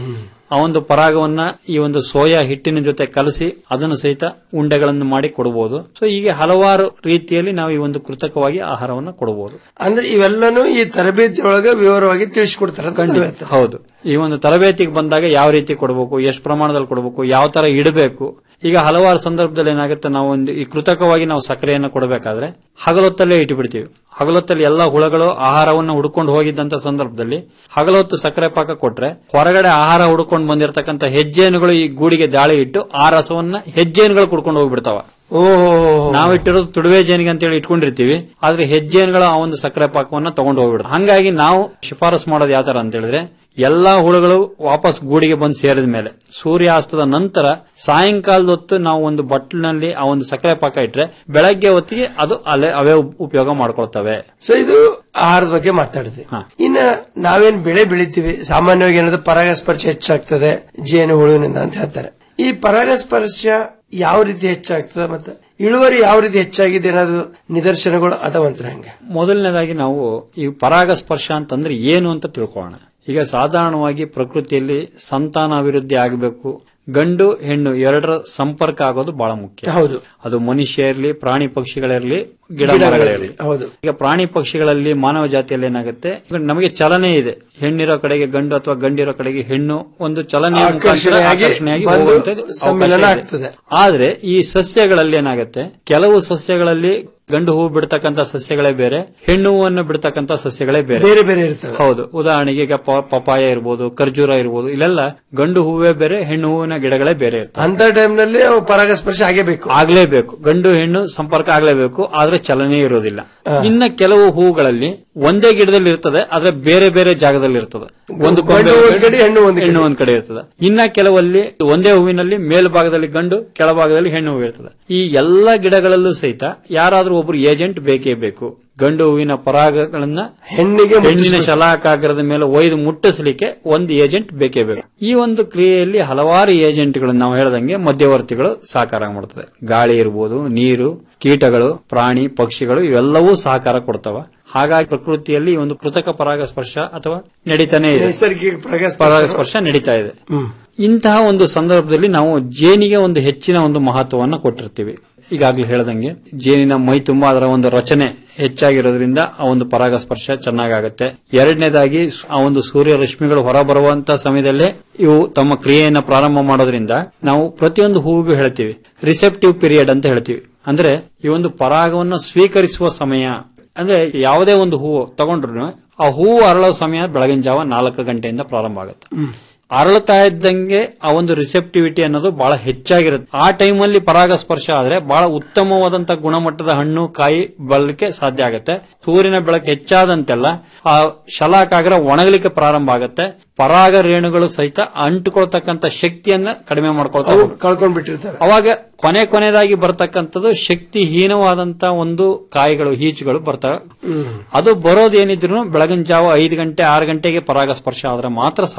ಆ ಒಂದು ಪರಾಗವನ್ನ ಈ ಒಂದು ಸೋಯಾ ಹಿಟ್ಟಿನ ಜೊತೆ ಕಲಸಿ ಅದನ್ನು ಸಹಿತ ಉಂಡೆಗಳನ್ನು ಮಾಡಿ ಕೊಡಬಹುದು ಸೊ ಹೀಗೆ ಹಲವಾರು ರೀತಿಯಲ್ಲಿ ನಾವು ಈ ಒಂದು ಕೃತಕವಾಗಿ ಆಹಾರವನ್ನು ಕೊಡಬಹುದು ಅಂದ್ರೆ ಇವೆಲ್ಲನೂ ಈ ತರಬೇತಿ ಒಳಗೆ ವಿವರವಾಗಿ ತಿಳಿಸ್ಕೊಡ್ತಾರೆ ಅಂತ ಖಂಡಿತ. ಹೇಳ್ತಾರೆ. ಹೌದು ಈ ಒಂದು ತರಬೇತಿಗೆ ಬಂದಾಗ ಯಾವ ರೀತಿ ಕೊಡಬೇಕು ಎಷ್ಟು ಪ್ರಮಾಣದಲ್ಲಿ ಕೊಡಬೇಕು ಯಾವ ತರ ಇಡಬೇಕು ಈಗ ಹಲವಾರು ಸಂದರ್ಭದಲ್ಲಿ ಏನಾಗುತ್ತೆ ನಾವು ಒಂದು ಈ ಕೃತಕವಾಗಿ ನಾವು ಸಕ್ಕರೆಯನ್ನು ಕೊಡಬೇಕಾದ್ರೆ ಹಗಲೊತ್ತಲ್ಲೇ ಇಟ್ಟುಬಿಡ್ತೀವಿ ಹಗಲೊತ್ತಲ್ಲಿ ಎಲ್ಲಾ ಹುಳಗಳು ಆಹಾರವನ್ನು ಹುಡ್ಕೊಂಡು ಹೋಗಿದ್ದಂತ ಸಂದರ್ಭದಲ್ಲಿ ಹಗಲೊತ್ತು ಸಕ್ಕರೆ ಪಾಕ ಕೊಟ್ರೆ ಹೊರಗಡೆ ಆಹಾರ ಹುಡ್ಕೊಂಡು ಬಂದಿರತಕ್ಕಂತ ಹೆಜ್ಜೇನುಗಳು ಈ ಗೂಡಿಗೆ ದಾಳಿ ಇಟ್ಟು ಆ ರಸವನ್ನ ಹೆಜ್ಜೇನುಗಳು ಕುಡ್ಕೊಂಡು ಹೋಗ್ಬಿಡ್ತಾವ ನಾವಿಟ್ಟಿರೋದು ತುಡುವೆ ಜೇನಿಗೆ ಅಂತೇಳಿ ಇಟ್ಕೊಂಡಿರ್ತೀವಿ ಆದ್ರೆ ಹೆಜ್ಜೇನುಗಳು ಆ ಒಂದು ಸಕ್ಕರೆ ಪಾಕವನ್ನ ತಗೊಂಡು ಹೋಗ್ಬಿಡ್ತಾರೆ ಹಂಗಾಗಿ ನಾವು ಶಿಫಾರಸ್ ಮಾಡೋದು ಯಾವ ತರ ಅಂತ ಹೇಳಿದ್ರೆ ಎಲ್ಲಾ ಹುಳುಗಳು ವಾಪಸ್ ಗೂಡಿಗೆ ಬಂದು ಸೇರಿದ ಮೇಲೆ ಸೂರ್ಯಾಸ್ತದ ನಂತರ ಸಾಯಂಕಾಲದ ಹೊತ್ತು ನಾವು ಒಂದು ಬಟ್ಲಿನಲ್ಲಿ ಆ ಒಂದು ಸಕ್ಕರೆ ಪಾಕ ಇಟ್ರೆ ಬೆಳಗ್ಗೆ ಹೊತ್ತಿಗೆ ಅದು ಅಲ್ಲೇ ಅವೇ ಉಪ್- ಉಪಯೋಗ ಮಾಡ್ಕೊಳ್ತವೆ ಸೊ ಇದು ಆಹಾರದ ಬಗ್ಗೆ ಮಾತಾಡಿದ್ವಿ ಇನ್ನ ನಾವೇನ್ ಬೆಳೆ ಬೆಳಿತೀವಿ ಸಾಮಾನ್ಯವಾಗಿ ಏನಾದ್ರು ಪರಾಗಸ್ಪರ್ಶ ಹೆಚ್ಚಾಗ್ತದೆ ಜೇನು ಹುಳುವಿನಿಂದ ಅಂತ ಹೇಳ್ತಾರೆ ಈ ಪರಾಗಸ್ಪರ್ಶ ಯಾವ ರೀತಿ ಹೆಚ್ಚಾಗ್ತದೆ ಮತ್ತೆ ಇಳುವರಿ ಯಾವ ರೀತಿ ಹೆಚ್ಚಾಗಿದೆ ಏನಾದ್ರು ನಿದರ್ಶನಗಳು ಅದಾವಂತ್ರ ಹಂಗೆ ಮೊದಲನೇದಾಗಿ ನಾವು ಈ ಪರಾಗಸ್ಪರ್ಶ ಅಂತಂದ್ರೆ ಏನು ಅಂತ ತಿಳ್ಕೊಳ್ಳೋಣ ಈಗ ಸಾಧಾರಣವಾಗಿ ಪ್ರಕೃತಿಯಲ್ಲಿ ಸಂತಾನ ಅಭಿವೃದ್ಧಿ ಆಗಬೇಕು ಗಂಡು ಹೆಣ್ಣು ಎರಡರ ಸಂಪರ್ಕ ಆಗೋದು ಬಹಳ ಮುಖ್ಯ ಹೌದು ಅದು ಮನುಷ್ಯ ಇರಲಿ ಪ್ರಾಣಿ ಪಕ್ಷಿಗಳಿರಲಿ ಗಿಡ ಗಿಡಗಳಲ್ಲಿ, ಮರಗಳಿರಲಿ ಹೌದು ಈಗ ಪ್ರಾಣಿ ಪಕ್ಷಿಗಳಲ್ಲಿ ಮಾನವ ಜಾತಿಯಲ್ಲಿ ಏನಾಗುತ್ತೆ ಈಗ ನಮಗೆ ಚಲನೆ ಇದೆ ಹೆಣ್ಣಿರೋ ಕಡೆಗೆ ಗಂಡು ಅಥವಾ ಗಂಡಿರೋ ಕಡೆಗೆ ಹೆಣ್ಣು ಒಂದು ಚಲನೆಯ ಮುಖಾಂತರ ಆಕರ್ಷಣೆಯಾಗಿ ಆಕರ್ಷಣೆಯಾಗಿ ಬಂದು ಹೋಗುವಂಥದ್ದು ಸಮ್ಮಿಲನ ಅವಕಾಶ ಇದೆ. ಆಗ್ತದೆ ಆದ್ರೆ ಈ ಸಸ್ಯಗಳಲ್ಲಿ ಏನಾಗುತ್ತೆ ಕೆಲವು ಸಸ್ಯಗಳಲ್ಲಿ ಗಂಡು ಹೂವು ಬಿಡ್ತಕ್ಕಂತ ಸಸ್ಯಗಳೇ ಬೇರೆ ಹೆಣ್ಣು ಹೂವನ್ನು ಬಿಡ್ತಕ್ಕಂತ ಸಸ್ಯಗಳೇ ಬೇರೆ ಬೇರೆ ಬೇರೆ ಇರ್ತವೆ ಹೌದು ಉದಾಹರಣೆಗೆ ಈಗ ಪ- ಪಪಾಯ ಇರ್ಬೋದು ಖರ್ಜೂರ ಇರ್ಬೋದು ಇಲ್ಲೆಲ್ಲ ಗಂಡು ಹೂವೇ ಬೇರೆ ಹೆಣ್ಣು ಹೂವಿನ ಗಿಡಗಳೇ ಬೇರೆ ಇರ್ತವೆ ಅಂತ ಟೈಮ್ನಲ್ಲಿ ಅವು ಪರಾಗಸ್ಪರ್ಶ ಆಗೇಬೇಕು ಆಗ್ಲೇಬೇಕು ಗಂಡು ಹೆಣ್ಣು ಸಂಪರ್ಕ ಆಗ್ಲೇಬೇಕು ಆದ್ರೆ ಚಲನೆ ಇರೋದಿಲ್ಲ ಇನ್ನ ಕೆಲವು ಹೂಗಳಲ್ಲಿ ಒಂದೇ ಗಿಡದಲ್ಲಿ ಇರ್ತದೆ ಆದ್ರೆ ಬೇರೆ ಬೇರೆ ಜಾಗದಲ್ಲಿ ಇರ್ತದೆ ಒಂದು ಕೊಂಬೆ ಗಂಡು ಒಂದ್ ಕಡೆ, ಹೆಣ್ಣು ಒಂದ್ ಕಡೆ. ಹೆಣ್ಣು ಒಂದ್ ಕಡೆ ಇರ್ತದೆ ಇನ್ನ ಕೆಲವಲ್ಲಿ ಒಂದೇ ಹೂವಿನಲ್ಲಿ ಮೇಲ್ಭಾಗದಲ್ಲಿ ಗಂಡು ಕೆಳಭಾಗದಲ್ಲಿ ಹೆಣ್ಣು ಹೂವು ಇರ್ತದೆ ಈ ಎಲ್ಲಾ ಗಿಡಗಳಲ್ಲೂ ಸಹಿತ ಯಾರಾದ್ರೂ ಒಬ್ರು ಏಜೆಂಟ್ ಬೇಕೇ ಬೇಕು ಗಂಡು ಹೂವಿನ ಪರಾಗಗಳನ್ನ ಹೆಣ್ಣಿಗೆ ಹೆಣ್ಣಿನ ಮುಟ್ಟಿಸ್ಬೇಕು. ಶಲಾಕಾಗ್ರದ ಮೇಲೆ ಒಯ್ದು ಮುಟ್ಟಿಸ್ಲಿಕ್ಕೆ ಒಂದು ಏಜೆಂಟ್ ಬೇಕೇ ಬೇಕು ಈ ಒಂದು ಕ್ರಿಯೆಯಲ್ಲಿ ಹಲವಾರು ಏಜೆಂಟ್ಗಳು ನಾವು ಹೇಳ್ದಂಗೆ ಮಧ್ಯವರ್ತಿಗಳು ಸಹಕಾರ ಮಾಡ್ತದೆ ಗಾಳಿ ಇರ್ಬೋದು ನೀರು ಕೀಟಗಳು ಪ್ರಾಣಿ ಪಕ್ಷಿಗಳು ಇವೆಲ್ಲವೂ ಸಹಕಾರ ಕೊಡ್ತವ ಹಾಗಾಗಿ ಪ್ರಕೃತಿಯಲ್ಲಿ ಈ ಒಂದು ಕೃತಕ ಪರಾಗಸ್ಪರ್ಶ ಅಥವಾ ನಡೀತಾನೆ ಇದೆ ನೈಸರ್ಗಿಕ ಪರಾಗಸ್ಪರ್ಶ ಪರಾಗಸ್ಪರ್ಶ ನಡೀತಾ ಇದೆ ಇಂತಹ ಒಂದು ಸಂದರ್ಭದಲ್ಲಿ ನಾವು ಜೇನಿಗೆ ಒಂದು ಹೆಚ್ಚಿನ ಒಂದು ಮಹತ್ವವನ್ನು ಕೊಟ್ಟಿರ್ತೀವಿ ಈಗಾಗಲೇ ಹೇಳ್ದಂಗೆ ಜೇನಿನ ಮೈ ತುಂಬಾ ಅದರ ಒಂದು ರಚನೆ ಹೆಚ್ಚಾಗಿರೋದ್ರಿಂದ ಆ ಒಂದು ಪರಾಗಸ್ಪರ್ಶ ಚೆನ್ನಾಗಾಗತ್ತೆ ಎರಡನೇದಾಗಿ ಆ ಒಂದು ಸೂರ್ಯ ರಶ್ಮಿಗಳು ಹೊರಬರುವಂತ ಸಮಯದಲ್ಲೇ ಇವು ತಮ್ಮ ಕ್ರಿಯೆಯನ್ನ ಪ್ರಾರಂಭ ಮಾಡೋದ್ರಿಂದ ನಾವು ಪ್ರತಿಯೊಂದು ಹೂವಿಗೂ ಹೇಳ್ತೀವಿ ರಿಸೆಪ್ಟಿವ್ ಪೀರಿಯಡ್ ಅಂತ ಹೇಳ್ತೀವಿ ಅಂದ್ರೆ ಈ ಒಂದು ಪರಾಗವನ್ನು ಸ್ವೀಕರಿಸುವ ಸಮಯ ಅಂದ್ರೆ ಯಾವುದೇ ಒಂದು ಹೂವು ತಗೊಂಡ್ರು ಆ ಹೂವು ಅರಳೋ ಸಮಯ ಬೆಳಗಿನ ಜಾವ ನಾಲ್ಕು ಗಂಟೆಯಿಂದ ಪ್ರಾರಂಭ ಆಗುತ್ತೆ ಅರಳುತ್ತಾ ಇದ್ದಂಗೆ ಆ ಒಂದು ರಿಸೆಪ್ಟಿವಿಟಿ ಅನ್ನೋದು ಬಹಳ ಹೆಚ್ಚಾಗಿರುತ್ತೆ ಆ ಟೈಮಲ್ಲಿ ಪರಾಗಸ್ಪರ್ಶ ಆದ್ರೆ ಬಹಳ ಉತ್ತಮವಾದಂತ ಗುಣಮಟ್ಟದ ಹಣ್ಣು ಕಾಯಿ ಬರಲಿಕ್ಕೆ ಸಾಧ್ಯ ಆಗುತ್ತೆ ಸೂರ್ಯನ ಬೆಳಕು ಹೆಚ್ಚಾದಂತೆಲ್ಲ ಆ ಶಲಾಕಾಗ್ರ ಒಣಗಲಿಕ್ಕೆ ಪ್ರಾರಂಭ ಆಗುತ್ತೆ ಪರಾಗ ರೇಣುಗಳು ಸಹಿತ ಅಂಟುಕೊಳ್ತಕ್ಕಂತ ಶಕ್ತಿಯನ್ನ ಕಡಿಮೆ ಮಾಡ್ಕೊಳ್ತಾ ಅವು ಹೋಗುತ್ತೆ. ಕಳ್ಕೊಂಡ್ ಬಿಟ್ಟಿರ್ತವೆ ಅವಾಗ ಕೊನೆ ಕೊನೆಯದಾಗಿ ಬರ್ತಕ್ಕಂಥದ್ದು ಶಕ್ತಿಹೀನವಾದಂತ ಒಂದು ಕಾಯಿಗಳು ಈಚುಗಳು ಬರ್ತವೆ ಅದು ಬರೋದೇನಿದ್ರು ಬೆಳಗಿನ ಜಾವ ಐದು ಗಂಟೆ ಆರು ಗಂಟೆಗೆ ಪರಾಗಸ್ಪರ್ಶ ಆದ್ರೆ ಮಾತ್ರ ಸಾಧ್ಯ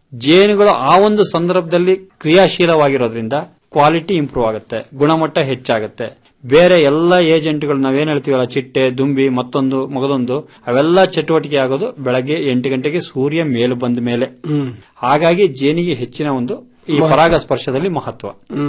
ಜೇನುಗಳು ಆ ಒಂದು ಸಂದರ್ಭದಲ್ಲಿ ಕ್ರಿಯಾಶೀಲವಾಗಿರೋದ್ರಿಂದ ಕ್ವಾಲಿಟಿ ಇಂಪ್ರೂವ್ ಆಗುತ್ತೆ ಗುಣಮಟ್ಟ ಹೆಚ್ಚಾಗುತ್ತೆ ಬೇರೆ ಎಲ್ಲ ಏಜೆಂಟ್ಗಳು ನಾವೇನ್ ಹೇಳ್ತೀವಲ್ಲ ಚಿಟ್ಟೆ ದುಂಬಿ ಮತ್ತೊಂದು ಮಗದೊಂದು ಅವೆಲ್ಲ ಚಟುವಟಿಕೆ ಆಗೋದು ಬೆಳಗ್ಗೆ ಎಂಟು ಗಂಟೆಗೆ ಸೂರ್ಯ ಮೇಲು ಬಂದ ಮೇಲೆ ಹಾಗಾಗಿ ಜೇನಿಗೆ ಹೆಚ್ಚಿನ ಒಂದು ಈ ಮಹತ್ವ. ಪರಾಗಸ್ಪರ್ಶದಲ್ಲಿ ಮಹತ್ವ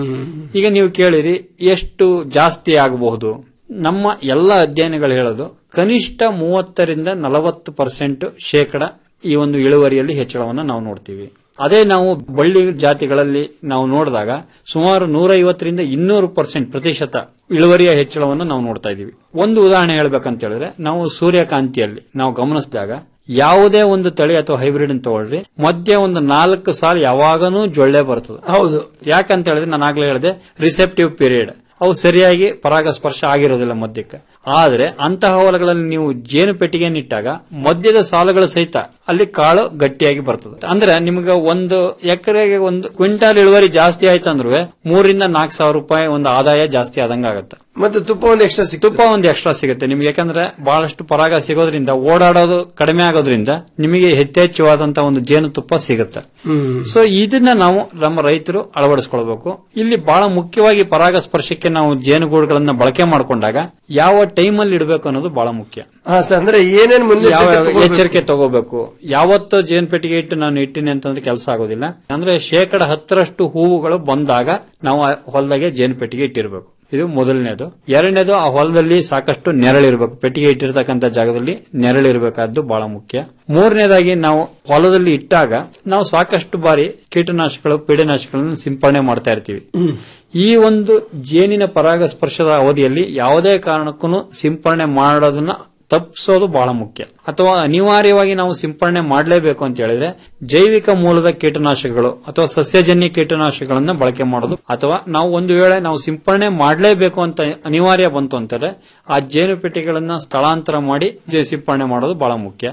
ಈಗ ನೀವು ಕೇಳಿರಿ ಎಷ್ಟು ಜಾಸ್ತಿ ಆಗಬಹುದು ನಮ್ಮ ಎಲ್ಲ ಅಧ್ಯಯನಗಳು ಹೇಳೋದು ಕನಿಷ್ಠ ಮೂವತ್ತರಿಂದ ನಲವತ್ತು ಪರ್ಸೆಂಟ್ ಶೇಕಡ ಈ ಒಂದು ಇಳುವರಿಯಲ್ಲಿ ಹೆಚ್ಚಳವನ್ನು ನಾವು ನೋಡ್ತೀವಿ ಅದೇ ನಾವು ಬಳ್ಳಿ ಜಾತಿಗಳಲ್ಲಿ ನಾವು ನೋಡಿದಾಗ ಸುಮಾರು ನೂರ ಐವತ್ತರಿಂದ ಇನ್ನೂರು ಪರ್ಸೆಂಟ್ ಪ್ರತಿಶತ ಇಳುವರಿಯ ಹೆಚ್ಚಳವನ್ನು ನಾವು ನೋಡ್ತಾ ಇದೀವಿ ಒಂದು ಉದಾಹರಣೆ ಹೇಳ್ಬೇಕಂತ ಹೇಳಿದ್ರೆ ನಾವು ಸೂರ್ಯಕಾಂತಿಯಲ್ಲಿ ನಾವು ಗಮನಿಸಿದಾಗ ಯಾವುದೇ ಒಂದು ತಳಿ ಅಥವಾ ಹೈಬ್ರಿಡ್ ತಗೊಳ್ರಿ ಮಧ್ಯೆ ಒಂದು ನಾಲ್ಕು ಸಾಲ ಯಾವಾಗನೂ ಜೊಳ್ಳೆ ಬರ್ತದೆ ಹೌದು ಯಾಕಂತ ಹೇಳಿದ್ರೆ ನಾನು ಆಗ್ಲೇ ಹೇಳಿದೆ ರಿಸೆಪ್ಟಿವ್ ಪೀರಿಯಡ್ ಅವು ಸರಿಯಾಗಿ ಪರಾಗಸ್ಪರ್ಶ ಆಗಿರೋದಿಲ್ಲ ಮಧ್ಯಕ್ಕೆ ಆದ್ರೆ ಅಂತಹ ಹೊಲಗಳಲ್ಲಿ ನೀವು ಜೇನು ಪೆಟ್ಟಿಗೆಯನ್ನಿಟ್ಟಾಗ ಮಧ್ಯದ ಸಾಲುಗಳ ಸಹಿತ ಅಲ್ಲಿ ಕಾಳು ಗಟ್ಟಿಯಾಗಿ ಬರ್ತದೆ ಅಂದ್ರೆ ನಿಮ್ಗೆ ಒಂದು ಎಕರೆಗೆ ಒಂದು ಕ್ವಿಂಟಾಲ್ ಇಳುವರಿ ಜಾಸ್ತಿ ಆಯ್ತಂದ್ರೂ ಮೂರಿಂದ ನಾಲ್ಕು ಸಾವಿರ ರೂಪಾಯಿ ಒಂದು ಆದಾಯ ಜಾಸ್ತಿ ಆದಂಗ ಆಗತ್ತೆ ಮತ್ತೆ ತುಪ್ಪ ಒಂದು ಎಕ್ಸ್ಟ್ರಾ ಸಿಕ್ ತುಪ್ಪ ಒಂದು ಎಕ್ಸ್ಟ್ರಾ ಸಿಗುತ್ತೆ ನಿಮ್ಗೆ ಯಾಕಂದ್ರೆ ಬಹಳಷ್ಟು ಪರಾಗ ಸಿಗೋದ್ರಿಂದ ಓಡಾಡೋದು ಕಡಿಮೆ ಆಗೋದ್ರಿಂದ ನಿಮಗೆ ಯಥೇಚ್ಛವಾದಂತ ಒಂದು ಜೇನು ತುಪ್ಪ ಸಿಗುತ್ತೆ ಸೊ ಇದನ್ನ ನಾವು ನಮ್ಮ ರೈತರು ಅಳವಡಿಸ್ಕೊಳ್ಬೇಕು ಇಲ್ಲಿ ಬಹಳ ಮುಖ್ಯವಾಗಿ ಪರಾಗಸ್ಪರ್ಶಕ್ಕೆ ನಾವು ಜೇನುಗೂಡುಗಳನ್ನ ಬಳಕೆ ಮಾಡಿಕೊಂಡಾಗ ಯಾವ ಟೈಮಲ್ಲಿ ಇಡಬೇಕು ಅನ್ನೋದು ಬಹಳ ಮುಖ್ಯ ಹಾ ಸರ್ ಅಂದ್ರೆ ಏನೇನ್ ಮುನ್ನೆಚ್ಚರಿಕೆ ಯಾವ ತಗೊಳ್ಬೇಕು? ಎಚ್ಚರಿಕೆ ತಗೋಬೇಕು ಯಾವತ್ತು ಜೇನು ಪೆಟ್ಟಿಗೆ ಇಟ್ಟು ನಾನು ಇಟ್ಟಿನಿ ಅಂತಂದ್ರೆ ಕೆಲಸ ಆಗೋದಿಲ್ಲ ಅಂದ್ರೆ ಶೇಕಡ ಹತ್ತರಷ್ಟು ಹೂವುಗಳು ಬಂದಾಗ ನಾವು ಆ ಹೊಲದಾಗೆ ಜೇನು ಪೆಟ್ಟಿಗೆ ಇಟ್ಟಿರಬೇಕು ಇದು ಮೊದಲನೇದು ಎರಡನೇದು ಆ ಹೊಲದಲ್ಲಿ ಸಾಕಷ್ಟು ನೆರಳಿರ್ಬೇಕು ಪೆಟ್ಟಿಗೆ ಇಟ್ಟಿರ್ತಕ್ಕಂಥ ಜಾಗದಲ್ಲಿ ನೆರಳಿರ್ಬೇಕಾದ್ದು ಬಹಳ ಮುಖ್ಯ ಮೂರನೇದಾಗಿ ನಾವು ಹೊಲದಲ್ಲಿ ಇಟ್ಟಾಗ ನಾವು ಸಾಕಷ್ಟು ಬಾರಿ ಕೀಟನಾಶಕಗಳು ಪೀಡನಾಶಕಗಳನ್ನು ಸಿಂಪಡಣೆ ಮಾಡ್ತಾ ಇರ್ತೀವಿ ಈ ಒಂದು ಜೇನಿನ ಪರಾಗಸ್ಪರ್ಶದ ಅವಧಿಯಲ್ಲಿ ಯಾವುದೇ ಕಾರಣಕ್ಕೂ ಸಿಂಪಡಣೆ ಮಾಡೋದನ್ನ ತಪ್ಪಿಸೋದು ಬಹಳ ಮುಖ್ಯ ಅಥವಾ ಅನಿವಾರ್ಯವಾಗಿ ನಾವು ಸಿಂಪಡಣೆ ಮಾಡಲೇಬೇಕು ಅಂತ ಹೇಳಿದ್ರೆ ಜೈವಿಕ ಮೂಲದ ಕೀಟನಾಶಕಗಳು ಅಥವಾ ಸಸ್ಯಜನ್ಯ ಕೀಟನಾಶಕಗಳನ್ನ ಬಳಕೆ ಮಾಡೋದು ಅಥವಾ ನಾವು ಒಂದು ವೇಳೆ ನಾವು ಸಿಂಪಡಣೆ ಮಾಡಲೇಬೇಕು ಅಂತ ಅನಿವಾರ್ಯ ಬಂತು ಅಂತಾರೆ ಆ ಜೇನು ಪೆಟ್ಟಿಗೆಗಳನ್ನ ಸ್ಥಳಾಂತರ ಮಾಡಿ ಜೇ- ಸಿಂಪಡಣೆ ಮಾಡೋದು ಬಹಳ ಮುಖ್ಯ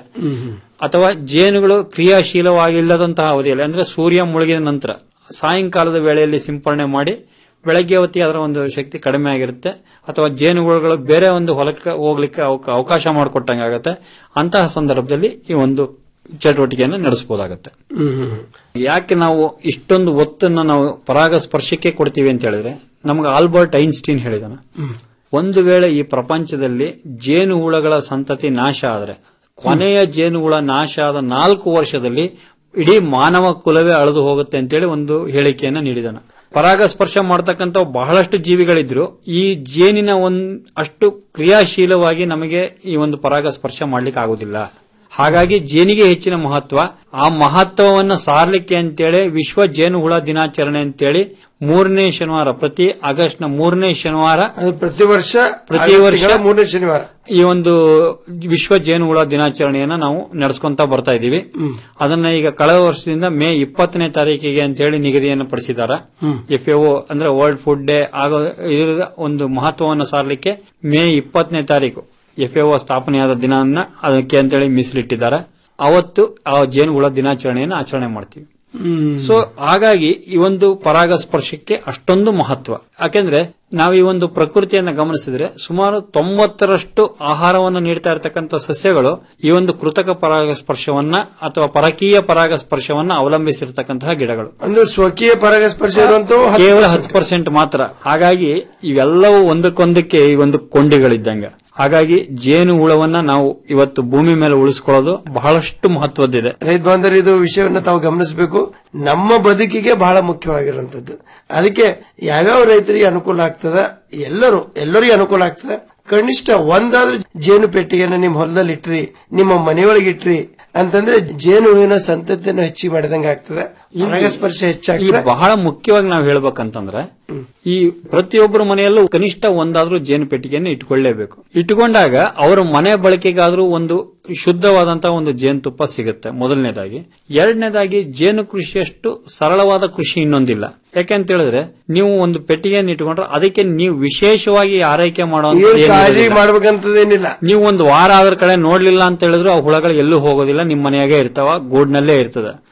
ಅಥವಾ ಜೇನುಗಳು ಕ್ರಿಯಾಶೀಲವಾಗಿಲ್ಲದಂತಹ ಅವಧಿಯಲ್ಲಿ ಅಂದ್ರೆ ಸೂರ್ಯ ಮುಳುಗಿದ ನಂತರ ಸಾಯಂಕಾಲದ ವೇಳೆಯಲ್ಲಿ ಸಿಂಪಡಣೆ ಮಾಡಿ ಬೆಳಗ್ಗೆ ಹೊತ್ತಿಗೆ ಅದರ ಒಂದು ಶಕ್ತಿ ಕಡಿಮೆ ಆಗಿರುತ್ತೆ ಅಥವಾ ಜೇನುಗಳು ಬೇರೆ ಒಂದು ಹೊಲಕ್ಕೆ ಹೋಗ್ಲಿಕ್ಕೆ ಅವಕ- ಅವಕಾಶ ಮಾಡಿಕೊಟ್ಟಂಗೆ ಆಗುತ್ತೆ ಅಂತಹ ಸಂದರ್ಭದಲ್ಲಿ ಈ ಒಂದು ಚಟುವಟಿಕೆಯನ್ನು ನಡೆಸಬಹುದಾಗುತ್ತೆ ಯಾಕೆ ನಾವು ಇಷ್ಟೊಂದು ಒತ್ತನ್ನು ನಾವು ಪರಾಗಸ್ಪರ್ಶಕ್ಕೆ ಕೊಡ್ತೀವಿ ಅಂತ ಹೇಳಿದ್ರೆ ನಮ್ಗೆ ಆಲ್ಬರ್ಟ್ ಐನ್ಸ್ಟೀನ್ ಹೇಳಿದಾನ ಒಂದು ವೇಳೆ ಈ ಪ್ರಪಂಚದಲ್ಲಿ ಜೇನು ಹುಳಗಳ ಸಂತತಿ ನಾಶ ಆದ್ರೆ ಕೊನೆಯ ಜೇನು ಹುಳ ನಾಶ ಆದ ನಾಲ್ಕು ವರ್ಷದಲ್ಲಿ ಇಡೀ ಮಾನವ ಕುಲವೇ ಅಳೆದು ಹೋಗುತ್ತೆ ಅಂತೇಳಿ ಒಂದು ಹೇಳಿಕೆಯನ್ನ ನೀಡಿದಾನ ಪರಾಗಸ್ಪರ್ಶ ಮಾಡತಕ್ಕಂತ ಬಹಳಷ್ಟು ಜೀವಿಗಳಿದ್ರು ಈ ಜೇನಿನ ಒಂದ್ ಅಷ್ಟು ಕ್ರಿಯಾಶೀಲವಾಗಿ ನಮಗೆ ಈ ಒಂದು ಪರಾಗಸ್ಪರ್ಶ ಮಾಡ್ಲಿಕ್ಕೆ ಆಗುದಿಲ್ಲ ಹಾಗಾಗಿ ಜೇನಿಗೆ ಹೆಚ್ಚಿನ ಮಹತ್ವ ಆ ಮಹತ್ವವನ್ನ ಸಾರ್ಲಿಕ್ಕೆ ಅಂತೇಳಿ ವಿಶ್ವ ಜೇನು ಹುಳ ದಿನಾಚರಣೆ ಅಂತೇಳಿ ಮೂರನೇ ಶನಿವಾರ ಪ್ರತಿ ಆಗಸ್ಟ್ ನ ಮೂರನೇ ಶನಿವಾರ ಅದು ಪ್ರತಿ ವರ್ಷ ಪ್ರತಿ ಆಗಸ್ಟ್ ವರ್ಷ ತಿಂಗಳ ಮೂರನೇ ಶನಿವಾರ ಈ ಒಂದು ವಿಶ್ವ ಜೇನುಹುಳ ದಿನಾಚರಣೆಯನ್ನ ನಾವು ನಡೆಸ್ಕೊಂತ ಬರ್ತಾ ಇದೀವಿ ಅದನ್ನ ಈಗ ಕಳೆದ ವರ್ಷದಿಂದ ಮೇ ಇಪ್ಪತ್ತನೇ ತಾರೀಕಿಗೆ ಅಂತ ಹೇಳಿ ನಿಗದಿಯನ್ನು ಪಡಿಸಿದಾರ ಎಫ್ ಅಂದ್ರೆ ವರ್ಲ್ಡ್ ಫುಡ್ ಡೇ ಆಗೋ ಇದರ ಒಂದು ಮಹತ್ವವನ್ನು ಸಾರಲಿಕ್ಕೆ ಮೇ ಇಪ್ಪತ್ತನೇ ತಾರೀಕು ಎಫ್ ಸ್ಥಾಪನೆಯಾದ ದಿನವನ್ನ ಅದಕ್ಕೆ ಅಂತೇಳಿ ಮೀಸಲಿಟ್ಟಿದ್ದಾರೆ ಅವತ್ತು ಆ ಜೇನುಹುಳ ದಿನಾಚರಣೆಯನ್ನು ಆಚರಣೆ ಮಾಡ್ತೀವಿ ಸೊ ಹಾಗಾಗಿ ಈ ಒಂದು ಪರಾಗಸ್ಪರ್ಶಕ್ಕೆ ಅಷ್ಟೊಂದು ಮಹತ್ವ ಯಾಕೆಂದ್ರೆ ನಾವು ಈ ಒಂದು ಪ್ರಕೃತಿಯನ್ನ ಗಮನಿಸಿದ್ರೆ ಸುಮಾರು ತೊಂಬತ್ತರಷ್ಟು ಆಹಾರವನ್ನು ನೀಡ್ತಾ ಇರತಕ್ಕಂಥ ಸಸ್ಯಗಳು ಈ ಒಂದು ಕೃತಕ ಪರಾಗಸ್ಪರ್ಶವನ್ನ ಅಥವಾ ಪರಕೀಯ ಪರಾಗಸ್ಪರ್ಶವನ್ನ ಅವಲಂಬಿಸಿರ್ತಕ್ಕಂತಹ ಗಿಡಗಳು ಅಂದ್ರೆ ಸ್ವಕೀಯ ಪರಾಗಸ್ಪರ್ಶ ಇರುವಂತವು ಹತ್ತು ಕೇವಲ percent. ಹತ್ತು ಪರ್ಸೆಂಟ್ ಮಾತ್ರ ಹಾಗಾಗಿ ಇವೆಲ್ಲವೂ ಒಂದಕ್ಕೊಂದಕ್ಕೆ ಈ ಒಂದು ಕೊಂಡಿಗಳಿದ್ದಂಗ ಹಾಗಾಗಿ ಜೇನು ಹುಳವನ್ನ ನಾವು ಇವತ್ತು ಭೂಮಿ ಮೇಲೆ ಉಳಿಸ್ಕೊಳ್ಳೋದು ಬಹಳಷ್ಟು ಮಹತ್ವದ್ದಿದೆ ರೈತ ಬಾಂಧವರು ಇದು ವಿಷಯವನ್ನ ತಾವು ಗಮನಿಸಬೇಕು ನಮ್ಮ ಬದುಕಿಗೆ ಬಹಳ ಮುಖ್ಯವಾಗಿರುವಂತದ್ದು ಅದಕ್ಕೆ ಯಾವ್ಯಾವ ರೈತರಿಗೆ ಅನುಕೂಲ ಆಗ್ತದ ಎಲ್ಲರೂ ಎಲ್ಲರಿಗೂ ಅನುಕೂಲ ಆಗ್ತದ ಕನಿಷ್ಠ ಒಂದಾದ್ರೂ ಜೇನು ಪೆಟ್ಟಿಗೆನ ನಿಮ್ಮ ಹೊಲದಲ್ಲಿ ಇಟ್ರಿ ನಿಮ್ಮ ಮನೆಯೊಳಗೆ ಇಟ್ರಿ ಅಂತಂದ್ರೆ ಜೇನು ಹುಳುವಿನ ಸಂತತಿಯನ್ನು ಹೆಚ್ಚಿಗೆ ಮಾಡಿದಂಗೆ ಆಗ್ತದೆ ಪರಾಗಸ್ಪರ್ಶ ಈ ಹೆಚ್ಚಾಗ್ತದೆ ಬಹಳ ಮುಖ್ಯವಾಗಿ ನಾವು ಹೇಳ್ಬೇಕಂತಂದ್ರೆ ಈ ಪ್ರತಿಯೊಬ್ಬರ ಮನೆಯಲ್ಲೂ ಕನಿಷ್ಠ ಒಂದಾದ್ರೂ ಜೇನು ಪೆಟ್ಟಿಗೆಯನ್ನು ಇಟ್ಕೊಳ್ಳೇಬೇಕು ಇಟ್ಕೊಂಡಾಗ ಅವರ ಮನೆ ಬಳಕೆಗಾದ್ರೂ ಒಂದು ಶುದ್ಧವಾದಂತಹ ಒಂದು ಜೇನುತುಪ್ಪ ಸಿಗುತ್ತೆ ಮೊದಲನೇದಾಗಿ ಎರಡನೇದಾಗಿ ಜೇನು ಕೃಷಿಯಷ್ಟು ಸರಳವಾದ ಕೃಷಿ ಇನ್ನೊಂದಿಲ್ಲ ಯಾಕೆಂತ ಹೇಳಿದ್ರೆ ನೀವು ಒಂದು ಪೆಟ್ಟಿಗೆಯನ್ನು ಇಟ್ಕೊಂಡ್ರೆ ಅದಕ್ಕೆ ನೀವು ವಿಶೇಷವಾಗಿ ಆರೈಕೆ ಮಾಡುವಂತ ಏನ್ ಕಾಳಜಿ ಮಾಡ್ಬೇಕಂತದೇನಿಲ್ಲ ನೀವು ಒಂದು ವಾರ ಆದ್ರ ಕಡೆ ನೋಡ್ಲಿಲ್ಲ ಅಂತ ಹೇಳಿದ್ರು ಆ ಹುಳಗಳು ಎಲ್ಲೂ ಹೋಗೋದಿಲ್ಲ ನಿಮ್ಮ ಮನೆಯಾಗೆ ಇರ್ತಾವ ಗೂಡ್ನಲ್ಲೇ ಇರ್ತದೆ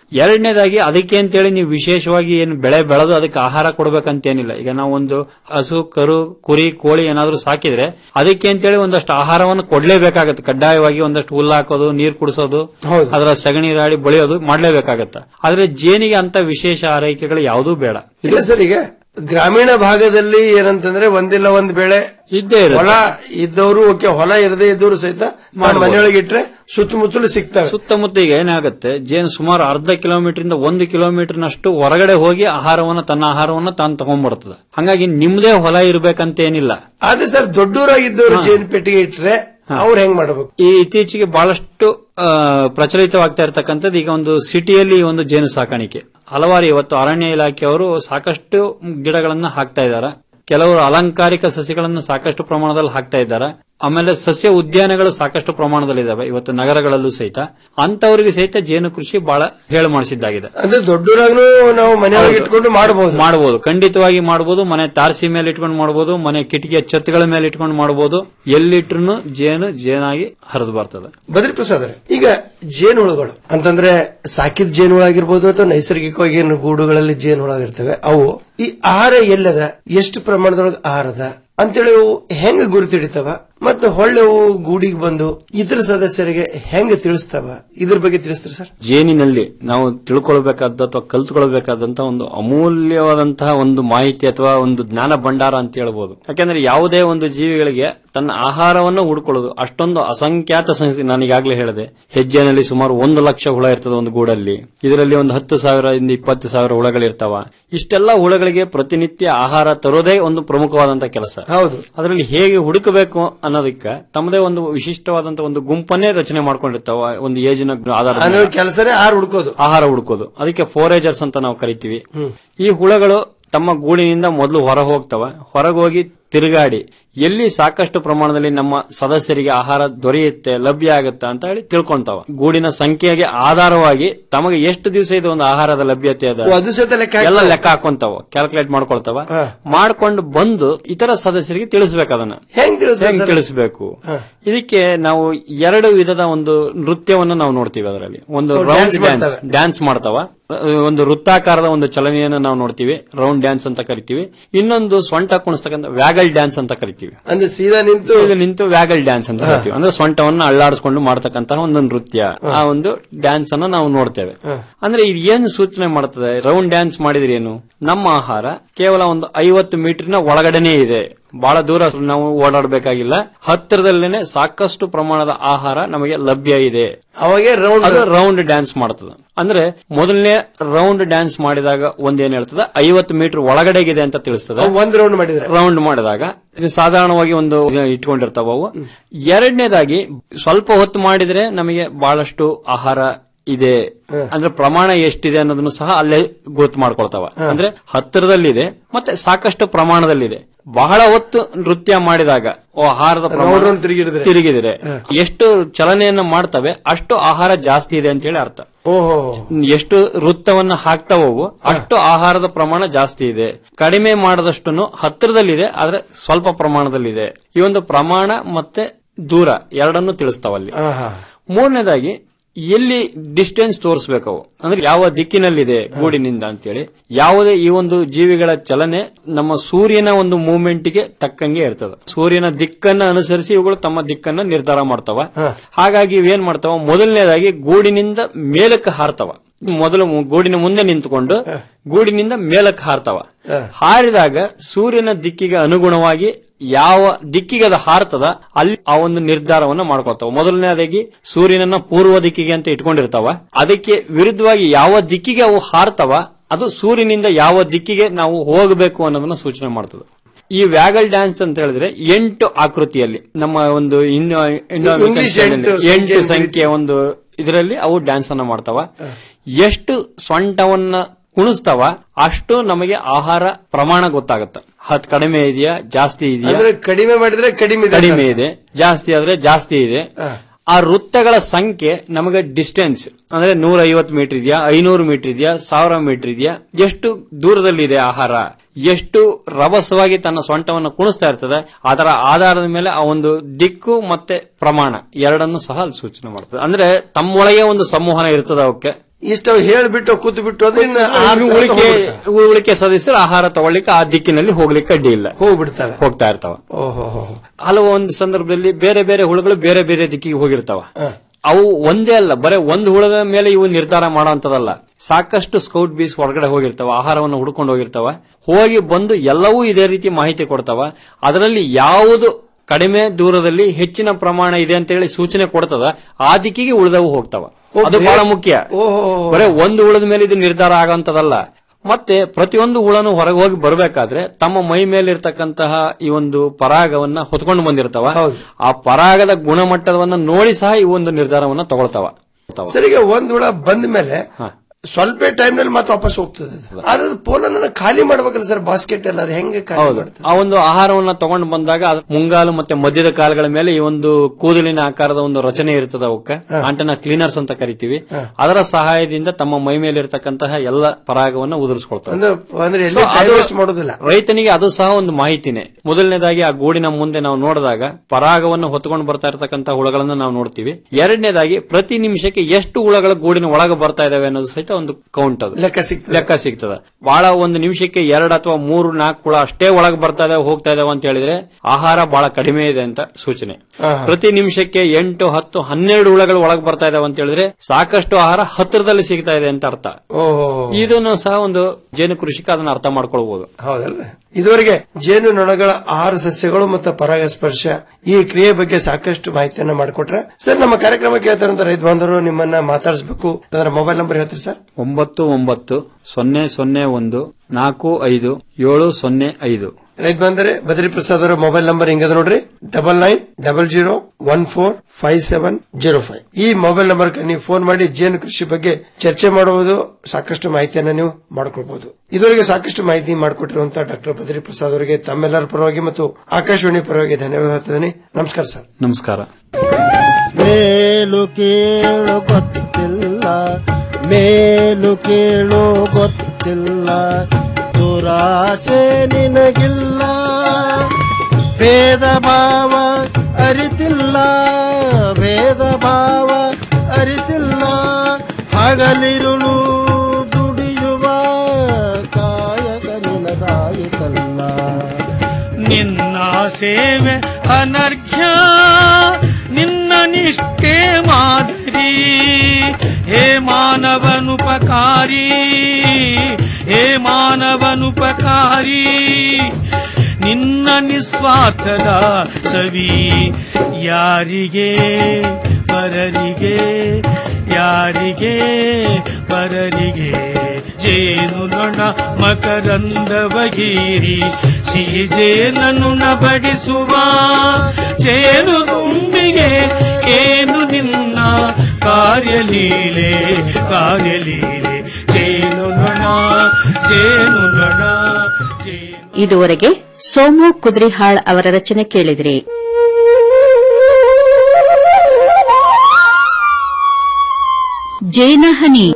ಎರಡನೇದಾಗಿ ಅದಕ್ಕೆ ಅಂತೇಳಿ ನೀವು ವಿಶೇಷವಾಗಿ ಏನು ಬೆಳೆ ಬೆಳೆದು ಅದಕ್ಕೆ ಆಹಾರ ಕೊಡ್ಬೇಕಂತೇನಿಲ್ಲ ಈಗ ನಾವು ಒಂದು ಹಸು ಕರು ಕುರಿ ಕೋಳಿ ಏನಾದ್ರೂ ಸಾಕಿದ್ರೆ ಅದಕ್ಕೆ ಅಂತೇಳಿ ಒಂದಷ್ಟು ಆಹಾರವನ್ನು ಕೊಡ್ಲೇಬೇಕಾಗತ್ತೆ ಕಡ್ಡಾಯವಾಗಿ ಒಂದಷ್ಟು ಹುಲ್ಲು ಹಾಕೋದು ನೀರು ಕುಡಿಸೋದು ಅದರ ಸಗಣಿ ರಾಡಿ ಬಳಿಯೋದು ಮಾಡ್ಲೇಬೇಕಾಗತ್ತೆ ಆದ್ರೆ ಜೇನಿಗೆ ಅಂತ ವಿಶೇಷ ಆರೈಕೆಗಳು ಯಾವುದೂ ಬೇಡ ಇಲ್ಲ ಸರ್ ಈಗ ಗ್ರಾಮೀಣ ಭಾಗದಲ್ಲಿ ಏನಂತಂದ್ರೆ ಒಂದಿಲ್ಲ ಒಂದ್ ಬೆಳೆ ಇದ್ದೇ ಇರುತ್ತೆ. ಹೊಲ ಇದ್ದವರು ಓಕೆ ಹೊಲ ಇರದೇ ಇದ್ದವರು ಸಹಿತ ಮಾಡ್ಬೋದು. ಮನೆಯೊಳಗೆ ಇಟ್ರೆ ಸುತ್ತಮುತ್ತಲು ಸಿಗ್ತವೆ ಸುತ್ತಮುತ್ತ ಈಗ ಏನಾಗುತ್ತೆ ಜೇನು ಸುಮಾರು ಅರ್ಧ ಕಿಲೋಮೀಟರ್ ಇಂದ ಒಂದು ಕಿಲೋಮೀಟರ್ ನಷ್ಟು ಹೊರಗಡೆ ಹೋಗಿ ಆಹಾರವನ್ನ ತನ್ನ ಆಹಾರವನ್ನ ತಾನು ತಗೊಂಡ್ಬರ್ತದೆ ಹಂಗಾಗಿ ನಿಮ್ದೇ ಹೊಲ ಇರ್ಬೇಕಂತ ಏನಿಲ್ಲ ಆದ್ರೆ ಸರ್ ದೊಡ್ಡವರಾಗಿದ್ದವರು ಜೇನು ಪೆಟ್ಟಿಗೆ ಇಟ್ರೆ ಅವ್ರು ಹೆಂಗ್ ಮಾಡಬೇಕು ಈ ಇತ್ತೀಚೆಗೆ ಬಹಳಷ್ಟು ಆ, ಪ್ರಚಲಿತವಾಗ್ತಾ ಇರತಕ್ಕಂಥದ್ದು ಈಗ ಒಂದು ಸಿಟಿಯಲ್ಲಿ ಒಂದು ಜೇನು ಸಾಕಾಣಿಕೆ ಹಲವಾರು ಇವತ್ತು ಅರಣ್ಯ ಇಲಾಖೆಯವರು ಸಾಕಷ್ಟು ಗಿಡಗಳನ್ನ ಹಾಕ್ತಾ ಇದ್ದಾರೆ ಕೆಲವರು ಅಲಂಕಾರಿಕ ಸಸ್ಯಗಳನ್ನು ಸಾಕಷ್ಟು ಪ್ರಮಾಣದಲ್ಲಿ ಹಾಕ್ತಾ ಇದ್ದಾರೆ ಆಮೇಲೆ ಸಸ್ಯ ಉದ್ಯಾನಗಳು ಸಾಕಷ್ಟು ಪ್ರಮಾಣದಲ್ಲಿ ಇದಾವೆ ಇವತ್ತು ನಗರಗಳಲ್ಲೂ ಸಹಿತ ಅಂತವರಿಗೆ ಸಹಿತ ಜೇನು ಕೃಷಿ ಬಹಳ ಹೇಳು ಮಾಡಿಸಿದ್ದಾಗಿದೆ ಅಂದ್ರೆ ದೊಡ್ಡವರಾಗ್ನು ನಾವು ಮನೆಯೊಳಗೆ ಇಟ್ಕೊಂಡು ಮಾಡಬಹುದು ಮಾಡಬಹುದು ಖಂಡಿತವಾಗಿ ಮಾಡಬಹುದು ಮನೆ ತಾರಸಿ ಮೇಲೆ ಇಟ್ಕೊಂಡು ಮಾಡಬಹುದು ಮನೆ ಕಿಟಕಿಯ ಛತ್ಗಳ ಮೇಲೆ ಇಟ್ಕೊಂಡು ಮಾಡಬಹುದು ಎಲ್ಲಿಟ್ರು ಜೇನು ಜೇನಾಗಿ ಹರಿದು ಬರ್ತದೆ ಬದ್ರಿ ಪ್ರಸಾದ್ ಅವರೇ, ಈಗ ಜೇನುಹುಳುಗಳು ಅಂತಂದ್ರೆ ಸಾಕಿದ ಜೇನುಹುಳಾಗಿರ್ಬೋದು ಅಥವಾ ನೈಸರ್ಗಿಕವಾಗಿ ಏನು ಗೂಡುಗಳಲ್ಲಿ ಜೇನುಹುಳಾಗಿರ್ತವೆ ಅವು ಈ ಆಹಾರ ಎಲ್ಲದ ಎಷ್ಟು ಪ್ರಮಾಣದೊಳಗೆ ಆಹಾರದ ಅಂತೇಳಿ ಅವು ಹೆಂಗ ಗುರುತಿಡಿತಾವ ಮತ್ತು ಹೊಳ್ಳೆ ಅವು ಗೂಡಿಗೆ ಬಂದು ಇತರ ಸದಸ್ಯರಿಗೆ ಹೆಂಗ ತಿಳಿಸ್ತಾವ ಇದ್ರ ಬಗ್ಗೆ ತಿಳಿಸ್ತಾರೆ ಸರ್ ಜೇನಿನಲ್ಲಿ ನಾವು ತಿಳ್ಕೊಳ್ಬೇಕಾದ ಅಥವಾ ಕಲ್ತ್ಕೊಳ್ಬೇಕಾದಂತಹ ಒಂದು ಅಮೂಲ್ಯವಾದಂತಹ ಒಂದು ಮಾಹಿತಿ ಅಥವಾ ಒಂದು ಜ್ಞಾನ ಭಂಡಾರ ಅಂತ ಹೇಳ್ಬೋದು ಯಾಕಂದ್ರೆ ಯಾವುದೇ ಒಂದು ಜೀವಿಗಳಿಗೆ ತನ್ನ ಆಹಾರವನ್ನು ಹುಡ್ಕೊಳ್ಳೋದು ಅಷ್ಟೊಂದು ಅಸಂಖ್ಯಾತ ಸಂಖ್ಯೆ ನಾನು ಈಗಾಗಲೇ ಹೇಳಿದೆ ಹೆಜ್ಜೆನಲ್ಲಿ ಸುಮಾರು ಒಂದು ಲಕ್ಷ ಹುಳ ಇರ್ತದೆ ಒಂದು ಗೂಡಲ್ಲಿ ಇದರಲ್ಲಿ ಒಂದು ಹತ್ತು ಸಾವಿರದಿಂದ ಇಪ್ಪತ್ತು ಸಾವಿರ ಹುಳಗಳಿರ್ತಾವ ಇಷ್ಟೆಲ್ಲ ಹುಳಗಳಿಗೆ ಪ್ರತಿನಿತ್ಯ ಆಹಾರ ತರೋದೇ ಒಂದು ಪ್ರಮುಖವಾದಂತಹ ಕೆಲಸ ಹೌದು ಅದರಲ್ಲಿ ಹೇಗೆ ಹುಡುಕಬೇಕು ಅನ್ನೋದಕ್ಕೆ ತಮ್ಮದೇ ಒಂದು ವಿಶಿಷ್ಟವಾದಂತಹ ಒಂದು ಗುಂಪನ್ನೇ ರಚನೆ ಮಾಡ್ಕೊಂಡಿರ್ತಾವ ಒಂದು ಏಜಿನ ಆಧಾರದ ಅಂದ್ರೆ ಮೇಲೆ. ಕೆಲಸನೇ ಆಹಾರ ಹುಡ್ಕೋದು ಆಹಾರ ಹುಡುಕೋದು ಅದಕ್ಕೆ ಫೋರೇಜರ್ಸ್ ಅಂತ ನಾವು ಕರಿತೀವಿ ಈ ಹುಳಗಳು ತಮ್ಮ ಗೂಡಿನಿಂದ ಮೊದಲು ಹೊರ ಹೋಗ್ತವ ಹೊರಗೆ ಹೋಗಿ ತಿರುಗಾಡಿ ಎಲ್ಲಿ ಸಾಕಷ್ಟು ಪ್ರಮಾಣದಲ್ಲಿ ನಮ್ಮ ಸದಸ್ಯರಿಗೆ ಆಹಾರ ದೊರೆಯುತ್ತೆ ಲಭ್ಯ ಆಗುತ್ತೆ ಅಂತ ಹೇಳಿ ತಿಳ್ಕೊಂತಾವ ಗೂಡಿನ ಸಂಖ್ಯೆಗೆ ಆಧಾರವಾಗಿ ತಮಗೆ ಎಷ್ಟು ದಿವಸ ಇದು ಒಂದು ಆಹಾರದ ಲಭ್ಯತೆ ಅದ ಓ, ಅದು ಸಹಿತ ಲೆಕ್ಕ ಎಲ್ಲ ಹಾಕ್ತಾವ? ಲೆಕ್ಕ ಹಾಕೊಂತಾವ ಕ್ಯಾಲ್ಕುಲೇಟ್ ಮಾಡ್ಕೊಳ್ತಾವ ಮಾಡ್ಕೊಂಡು ಬಂದು ಇತರ ಸದಸ್ಯರಿಗೆ ತಿಳಿಸ್ಬೇಕು ಅದನ್ನ ಹೆಂಗ್ ತಿಳಿಸ್ತಾರೆ ಹೆಂಗ್ ಸರ್? ತಿಳಿಸ್ಬೇಕು ಇದಕ್ಕೆ ನಾವು ಎರಡು ವಿಧದ ಒಂದು ನೃತ್ಯವನ್ನು ನಾವು ನೋಡ್ತೀವಿ ಅದರಲ್ಲಿ ಒಂದು ಓ, ರೌಂಡ್ dance ಡ್ಯಾನ್ಸ್ ಮಾಡ್ತವೆ. ಡ್ಯಾನ್ಸ್ ಮಾಡ್ತಾವ ಅಹ್, ಒಂದು ವೃತ್ತಾಕಾರದ ಒಂದು ಚಲನೆಯನ್ನು ನಾವು ನೋಡ್ತೀವಿ ರೌಂಡ್ ಡ್ಯಾನ್ಸ್ ಅಂತ ಕರಿತೀವಿ ಇನ್ನೊಂದು ಸೊಂಟ ಕುಣಿಸ್ತಕ್ಕಂಥ ವ್ಯಾಗಲ್ ಡ್ಯಾನ್ಸ್ ಅಂತ ಕರಿತೀವಿ ಅಂದ್ರೆ ಸೀದಾ ನಿಂತು ಇದು ನಿಂತು ವ್ಯಾಗಲ್ ಡ್ಯಾನ್ಸ್ ಅಂತ ಕರಿತೀವಿ ಅಂದ್ರೆ ಸೊಂಟವನ್ನ ಅಳ್ಳಾಡಿಸ್ಕೊಂಡು ಮಾಡ್ತಕ್ಕಂತಹ ಒಂದು ನೃತ್ಯ ಆ ಒಂದು ಡ್ಯಾನ್ಸ್ ಅನ್ನ ನಾವು ನೋಡ್ತೇವೆ ಅಂದ್ರೆ ಇದು ಏನು ಸೂಚನೆ ಮಾಡ್ತದೆ ರೌಂಡ್ ಡ್ಯಾನ್ಸ್ ಮಾಡಿದ್ರೆ ಏನು ನಮ್ಮ ಆಹಾರ ಕೇವಲ ಒಂದು ಐವತ್ತು ಮೀಟರ್ನ ಒಳಗಡೆನೆ ಇದೆ ಬಹಳ ದೂರ ನಾವು ಓಡಾಡಬೇಕಾಗಿಲ್ಲ ಹತ್ತಿರದಲ್ಲೇನೆ ಸಾಕಷ್ಟು ಪ್ರಮಾಣದ ಆಹಾರ ನಮಗೆ ಲಭ್ಯ ಇದೆ ಅವಾಗೆ ರೌಂಡ್ ಅದು ರೌಂಡ್ ಡ್ಯಾನ್ಸ್ ಮಾಡ್ತದ ಅಂದ್ರೆ ಮೊದಲನೇ ರೌಂಡ್ ಡ್ಯಾನ್ಸ್ ಮಾಡಿದಾಗ ಒಂದೇನ್ ಹೇಳ್ತದ ಐವತ್ತು ಮೀಟರ್ ಒಳಗಡೆಗಿದೆ ಅಂತ ತಿಳಿಸ್ತದ ಒಂದ್ ರೌಂಡ್ ಮಾಡಿದ್ರೆ ರೌಂಡ್ ಮಾಡಿದಾಗ ಇದು ಸಾಧಾರಣವಾಗಿ ಒಂದು ಇಟ್ಕೊಂಡಿರ್ತಾವ ಅವು ಎರಡನೇದಾಗಿ ಸ್ವಲ್ಪ ಹೊತ್ತು ಮಾಡಿದ್ರೆ ನಮಗೆ ಬಹಳಷ್ಟು ಆಹಾರ ಇದೆ ಅಂದ್ರೆ ಪ್ರಮಾಣ ಎಷ್ಟಿದೆ ಅನ್ನೋದನ್ನು ಸಹ ಅಲ್ಲೇ ಗುರುತು ಮಾಡ್ಕೊಳ್ತಾವ ಅಂದ್ರೆ ಹತ್ತಿರದಲ್ಲಿದೆ ಮತ್ತೆ ಸಾಕಷ್ಟು ಪ್ರಮಾಣದಲ್ಲಿದೆ ಬಹಳ ಹೊತ್ತು ನೃತ್ಯ ಮಾಡಿದಾಗ ಓ ಆಹಾರದ ಪ್ರಮಾಣ Round round ತಿರುಗಿಡಿದ್ರೆ. ತಿರುಗಿದ್ರೆ ಎಷ್ಟು ಚಲನೆಯನ್ನ ಮಾಡ್ತವೆ ಅಷ್ಟು ಆಹಾರ ಜಾಸ್ತಿ ಇದೆ ಅಂತ ಹೇಳಿ ಅರ್ಥ ಓಹೋ ಎಷ್ಟು ವೃತ್ತವನ್ನ ಹಾಕ್ತಾವವು ಅಷ್ಟು ಆಹಾರದ ಪ್ರಮಾಣ ಜಾಸ್ತಿ ಇದೆ ಕಡಿಮೆ ಮಾಡದಷ್ಟು ಹತ್ತಿರದಲ್ಲಿದೆ ಆದ್ರೆ ಸ್ವಲ್ಪ ಪ್ರಮಾಣದಲ್ಲಿದೆ ಈ ಒಂದು ಪ್ರಮಾಣ ಮತ್ತೆ ದೂರ ಎರಡನ್ನು ತಿಳಿಸ್ತಾವಲ್ಲಿ ಮೂರನೇದಾಗಿ ಎಲ್ಲಿ ಡಿಸ್ಟೆನ್ಸ್ ತೋರಿಸ್ಬೇಕವು ಅಂದ್ರೆ ಯಾವ ದಿಕ್ಕಿನಲ್ಲಿದೆ ಗೂಡಿನಿಂದ ಅಂತೇಳಿ ಯಾವುದೇ ಈ ಒಂದು ಜೀವಿಗಳ ಚಲನೆ ನಮ್ಮ ಸೂರ್ಯನ ಒಂದು ಮೂವ್ಮೆಂಟ್ ಗೆ ತಕ್ಕಂಗೆ ಇರ್ತದೆ ಸೂರ್ಯನ ದಿಕ್ಕನ್ನ ಅನುಸರಿಸಿ ಇವುಗಳು ತಮ್ಮ ದಿಕ್ಕನ್ನ ನಿರ್ಧಾರ ಮಾಡ್ತಾವ ಹಾಗಾಗಿ ಇವೇನ್ ಮಾಡ್ತಾವ ಮೊದಲನೇದಾಗಿ ಗೂಡಿನಿಂದ ಮೇಲಕ್ಕೆ ಹಾರ್ತಾವ ಮೊದಲು ಮು- ಗೂಡಿನ ಮುಂದೆ ನಿಂತುಕೊಂಡು ಗೂಡಿನಿಂದ ಮೇಲಕ್ಕೆ ಹಾರ್ತಾವ ಹಾರಿದಾಗ ಸೂರ್ಯನ ದಿಕ್ಕಿಗೆ ಅನುಗುಣವಾಗಿ ಯಾವ ದಿಕ್ಕಿಗೆ ಅದು ಹಾರ್ತದ ಅಲ್ಲಿ ಆ ಒಂದು ನಿರ್ಧಾರವನ್ನ ಮಾಡ್ಕೊಳ್ತಾವ ಮೊದಲನೇದಾಗಿ ಸೂರ್ಯನನ್ನ ಪೂರ್ವ ದಿಕ್ಕಿಗೆ ಅಂತ ಇಟ್ಕೊಂಡಿರ್ತಾವ ಅದಕ್ಕೆ ವಿರುದ್ಧವಾಗಿ ಯಾವ ದಿಕ್ಕಿಗೆ ಅವು ಹಾರ್ತಾವ ಅದು ಸೂರ್ಯನಿಂದ ಯಾವ ದಿಕ್ಕಿಗೆ ನಾವು ಹೋಗಬೇಕು ಅನ್ನೋದನ್ನ ಸೂಚನೆ ಮಾಡ್ತದೆ ಈ ವ್ಯಾಗಲ್ ಡ್ಯಾನ್ಸ್ ಅಂತ ಹೇಳಿದ್ರೆ ಎಂಟು ಆಕೃತಿಯಲ್ಲಿ ನಮ್ಮ ಒಂದು ಇನ್ನು English ಎಂಟು ಎಂಟು ಸಂಖ್ಯೆ ಸಂಖ್ಯೆಯ ಒಂದು ಇದರಲ್ಲಿ ಅವು ಡ್ಯಾನ್ಸ್ ಅನ್ನ ಮಾಡ್ತಾವ ಎಷ್ಟು ಸೊಂಟವನ್ನ ಕುಣಿಸ್ತಾವ ಅಷ್ಟು ನಮಗೆ ಆಹಾರ ಪ್ರಮಾಣ ಗೊತ್ತಾಗುತ್ತೆ ಹತ್ ಕಡಿಮೆ ಇದೆಯಾ ಜಾಸ್ತಿ ಇದೆಯಾ ಅಂದ್ರೆ ಕಡಿಮೆ ಮಾಡಿದ್ರೆ ಕಡಿಮೆ ಇದೆ ಕಡಿಮೆ ಇದೆ ಜಾಸ್ತಿ ಆದ್ರೆ ಜಾಸ್ತಿ ಇದೆ ಆ ವೃತ್ತಗಳ ಸಂಖ್ಯೆ ನಮಗೆ ಡಿಸ್ಟೆನ್ಸ್ ಅಂದ್ರೆ ನೂರ ಐವತ್ತು ಮೀಟರ್ ಇದೆಯಾ ಐನೂರು ಮೀಟರ್ ಇದೆಯಾ ಸಾವಿರ ಮೀಟರ್ ಇದೆಯಾ ಎಷ್ಟು ದೂರದಲ್ಲಿದೆ ಆಹಾರ ಎಷ್ಟು ರಭಸವಾಗಿ ತನ್ನ ಸೊಂಟವನ್ನು ಕುಣಿಸ್ತಾ ಇರ್ತದೆ ಅದರ ಆಧಾರದ ಮೇಲೆ ಆ ಒಂದು ದಿಕ್ಕು ಮತ್ತೆ ಪ್ರಮಾಣ ಎರಡನ್ನು ಸಹ ಅದು ಸೂಚನೆ ಮಾಡ್ತದೆ ಅಂದ್ರೆ ತಮ್ಮೊಳಗೆ ಒಂದು ಸಂವಹನ ಇರ್ತದೆ ಅವಕ್ಕೆ ಇಷ್ಟ ಹೇಳ್ಬಿಟ್ಟು ಕೂತು ಬಿಟ್ಟು ಅಂದ್ರೆ ಇನ್ನು ಆಹಾರ ಇನ್ನು ಉಳಿಕೆ ಉಳಿಕೆ ಸದಸ್ಯರು ಆಹಾರ ತಗೊಳ್ಳಿಕ್ಕೆ ಆ ದಿಕ್ಕಿನಲ್ಲಿ ಹೋಗ್ಲಿಕ್ಕೆ ಅಡ್ಡಿ ಇಲ್ಲ ಹೋಗ್ಬಿಡ್ತವೆ ಹೋಗ್ತಾ ಇರ್ತಾವ ಓಹೋ ಹಲವು ಒಂದು ಸಂದರ್ಭದಲ್ಲಿ ಬೇರೆ ಬೇರೆ ಹುಳುಗಳು ಬೇರೆ ಬೇರೆ ದಿಕ್ಕಿಗೆ ಹೋಗಿರ್ತಾವ ಅವು ಒಂದೇ ಅಲ್ಲ ಬರೇ ಒಂದು ಹುಳದ ಮೇಲೆ ಇವು ನಿರ್ಧಾರ ಮಾಡೋಂಥದ್ದಲ್ಲ ಸಾಕಷ್ಟು ಸ್ಕೌಟ್ ಬೀಸ್ ಹೊರಗಡೆ ಹೋಗಿರ್ತಾವ ಆಹಾರವನ್ನು ಹುಡ್ಕೊಂಡು ಹೋಗಿರ್ತಾವ ಹೋಗಿ ಬಂದು ಎಲ್ಲವೂ ಇದೇ ರೀತಿ ಮಾಹಿತಿ ಕೊಡ್ತಾವ ಅದರಲ್ಲಿ ಯಾವುದು ಕಡಿಮೆ ದೂರದಲ್ಲಿ ಹೆಚ್ಚಿನ ಪ್ರಮಾಣ ಇದೆ ಅಂತ ಹೇಳಿ ಸೂಚನೆ ಕೊಡ್ತದ ಆ ದಿಕ್ಕಿಗೆ ಉಳಿದವು ಹೋಗ್ತಾವ ಅದು ಬಹಳ ಮುಖ್ಯ ಬರೇ ಒಂದು ಹುಳದ ಮೇಲೆ ಇದು ನಿರ್ಧಾರ ಆಗಂತದಲ್ಲ ಮತ್ತೆ ಪ್ರತಿಯೊಂದು ಹುಳನು ಹೊರಗೆ ಹೋಗಿ ಬರಬೇಕಾದ್ರೆ ತಮ್ಮ ಮೈ ಮೇಲೆ ಇರ್ತಕ್ಕಂತಹ ಈ ಒಂದು ಪರಾಗವನ್ನ ಹೊತ್ಕೊಂಡು ಬಂದಿರ್ತಾವ ಆ ಪರಾಗದ ಗುಣಮಟ್ಟವನ್ನ ನೋಡಿ ಸಹ ಈ ಒಂದು ನಿರ್ಧಾರವನ್ನ ತಗೊಳ್ತಾವ ಸರಿಗೆ ಒಂದ್ ಹುಳ ಬಂದ ಮೇಲೆ ಸ್ವಲ್ಪ ಟೈಮ್ ನಲ್ಲಿ ಮತ್ತೆ ವಾಪಸ್ ಹೋಗ್ತದೆ ಅದು. ಆದ್ರೆ ಅದು ಪೋಲನ್ನ ಖಾಲಿ ಮಾಡ್ಬೇಕಲ್ಲ ಸರ್ ಬಾಸ್ಕೆಟ್ ಎಲ್ಲ ಅದು ಹೆಂಗೆ ಖಾಲಿ ಹೌದು ಮಾಡ್ತದೆ ಆ ಒಂದು ಆಹಾರವನ್ನ ತಗೊಂಡು ಬಂದಾಗ ಅದು ಮುಂಗಾಲು ಮತ್ತೆ ಮಧ್ಯದ ಕಾಲುಗಳ ಮೇಲೆ ಈ ಒಂದು ಕೂದಲಿನ ಆಕಾರದ ಒಂದು ರಚನೆ ಇರ್ತದೆ ಅವಕ್ಕೆ ಆಂಟನ ಕ್ಲೀನರ್ಸ್ ಅಂತ ಕರಿತೀವಿ ಅದರ ಸಹಾಯದಿಂದ ತಮ್ಮ ಮೈ ಮೇಲೆ ಇರತಕ್ಕಂತಹ ಎಲ್ಲ ಪರಾಗವನ್ನ ಉದುರಿಸ್ಕೊಳ್ತಾರೆ ಅಂದ್ರೆ ಅಂದ್ರೆ So, ಎಲ್ಲಿ ಅದು time waste ಮಾಡೋದಿಲ್ಲ ರೈತನಿಗೆ ಅದು ಸಹ ಒಂದು ಮಾಹಿತಿನೇ ಮೊದಲನೇದಾಗಿ ಆ ಗೂಡಿನ ಮುಂದೆ ನಾವು ನೋಡಿದಾಗ ಪರಾಗವನ್ನು ಹೊತ್ಕೊಂಡು ಬರ್ತಾ ಇರತಕ್ಕಂತ ಹುಳಗಳನ್ನ ನಾವು ನೋಡ್ತೀವಿ ಎರಡನೇದಾಗಿ ಪ್ರತಿ ನಿಮಿಷಕ್ಕೆ ಎಷ್ಟು ಹುಳಗಳ ಗೂಡಿನ ಒಳಗೆ ಬರ್ತಾ ಇದಾವೆ ಅನ್ನೋದು ಸಹಿತ ಒಂದು ಕೌಂಟ್ ಅದು ಲೆಕ್ಕ ಸಿಗ್ತದೆ ಲೆಕ್ಕ ಸಿಗ್ತದ ಬಹಳ ಒಂದು ನಿಮಿಷಕ್ಕೆ ಎರಡು ಅಥವಾ ಮೂರು ನಾಲ್ಕು ಹುಳ ಅಷ್ಟೇ ಒಳಗೆ ಬರ್ತಾ ಇದಾವೆ ಹೋಗ್ತಾ ಇದಾವೆ ಅಂತ ಹೇಳಿದ್ರೆ ಆಹಾರ ಬಹಳ ಕಡಿಮೆ ಇದೆ ಅಂತ ಸೂಚನೆ ಪ್ರತಿ ನಿಮಿಷಕ್ಕೆ ಎಂಟು ಹತ್ತು ಹನ್ನೆರಡು ಹುಳಗಳು ಒಳಗೆ ಬರ್ತಾ ಇದಾವೆ ಅಂತ ಹೇಳಿದ್ರೆ ಸಾಕಷ್ಟು ಆಹಾರ ಹತ್ತಿರದಲ್ಲಿ ಸಿಗ್ತಾ ಇದೆ ಅಂತ ಅರ್ಥ ಓಹೋ ಇದನ್ನು ಸಹ ಒಂದು ಜೇನು ಕೃಷಿಕ ಅದನ್ನ ಅರ್ಥ ಮಾಡ್ಕೊಳ್ಬಹುದು ಹೌದಲ್ಲ ಇದುವರೆಗೆ ಜೇನು ನೊಣಗಳ ಆಹಾರ ಸಸ್ಯಗಳು ಮತ್ತು ಪರಾಗಸ್ಪರ್ಶ ಈ ಕ್ರಿಯೆ ಬಗ್ಗೆ ಸಾಕಷ್ಟು ಮಾಹಿತಿಯನ್ನ ಮಾಡಿಕೊಟ್ರೆ ಸರ್ ನಮ್ಮ ಕಾರ್ಯಕ್ರಮ ಕೇಳ್ತಾರಂತ ರೈತ ಬಾಂಧವರು ನಿಮ್ಮನ್ನ ಮಾತಾಡಿಸಬೇಕು ಅದರ ಮೊಬೈಲ್ ನಂಬರ್ ಹೇಳ್ತೀರಿ ಸರ್ ಒಂಬತ್ತು ಒಂಬತ್ತು ಸೊನ್ನೆ ಸೊನ್ನೆ ಒಂದು ನಾಲ್ಕು ಐದು ಏಳು ಸೊನ್ನೆ ಐದು ರೈತ ಬಂದರೆ ಬದ್ರಿ ಪ್ರಸಾದ್ ಅವರ ಮೊಬೈಲ್ ನಂಬರ್ ಹಿಂಗದ ನೋಡ್ರಿ double nine double zero one four five seven zero five ಈ ಮೊಬೈಲ್ ನಂಬರ್ ನೀವು ಫೋನ್ ಮಾಡಿ ಜೇನು ಕೃಷಿ ಬಗ್ಗೆ ಚರ್ಚೆ ಮಾಡುವುದು ಸಾಕಷ್ಟು ಮಾಹಿತಿಯನ್ನ ನೀವು ಮಾಡ್ಕೊಳ್ಬಹುದು ಇದುವರೆಗೆ ಸಾಕಷ್ಟು ಮಾಹಿತಿ ಮಾಡಿಕೊಟ್ಟಿರುವಂತಹ ಡಾಕ್ಟರ್ ಬದ್ರಿ ಪ್ರಸಾದ್ ಅವರಿಗೆ ತಮ್ಮೆಲ್ಲರ ಪರವಾಗಿ ಮತ್ತು ಆಕಾಶವಾಣಿ ಪರವಾಗಿ ಧನ್ಯವಾದ ಹೇಳ್ತಿದ್ದೀನಿ ನಮಸ್ಕಾರ ಸರ್ ನಮಸ್ಕಾರ ಮೇಲು ಕೇಳು ಗೊತ್ತಿಲ್ಲ ಮೇಲು ಕೇಳು ಗೊತ್ತಿಲ್ಲ ದುರಾಸೆ ನಿನಗಿಲ್ಲ ಭೇದ ಭಾವ ಅರಿತಿಲ್ಲ ಭೇದ ಭಾವ ಅರಿತಿಲ್ಲ ಹಗಲಿರುಳು ದುಡಿಯುವ ಕಾಯಕ ನಿನದಾಯಿತಲ್ಲ ನಿನ್ನ ಸೇವೆ ಅನರ್ಘ್ಯ ನಿನ್ನ ನಿಷ್ಠೆ ಮಾದರಿ ಹೇ ಮಾನವನುಪಕಾರಿ ಹೇ ಮಾನವನುಪಕಾರಿ ನಿನ್ನ ನಿಸ್ವಾರ್ಥದ ಸವಿ ಯಾರಿಗೆ ಪರರಿಗೆ ಯಾರಿಗೆ ಪರರಿಗೆ ಜೇನು ನೊಣ ಮಕರಂದ ಬಗೀರಿ ಸಿಹಿ ಜೇನನ್ನು ಬಡಿಸುವ ಜೇನು ತುಂಬಿಗೆ ಏನು ನಿನ್ನ ಕಾರ್ಯಲೀಲೆ ಕಾರ್ಯಲೀಲೆ ಜೇನು ನೊಣ ಜೇನು ನೊಣ ಇದುವರೆಗೆ ಸೋಮು ಕುದ್ರಿಹಾಳ್ ಅವರ ರಚನೆ ಕೇಳಿದ್ರಿ ಜೇನಹನಿ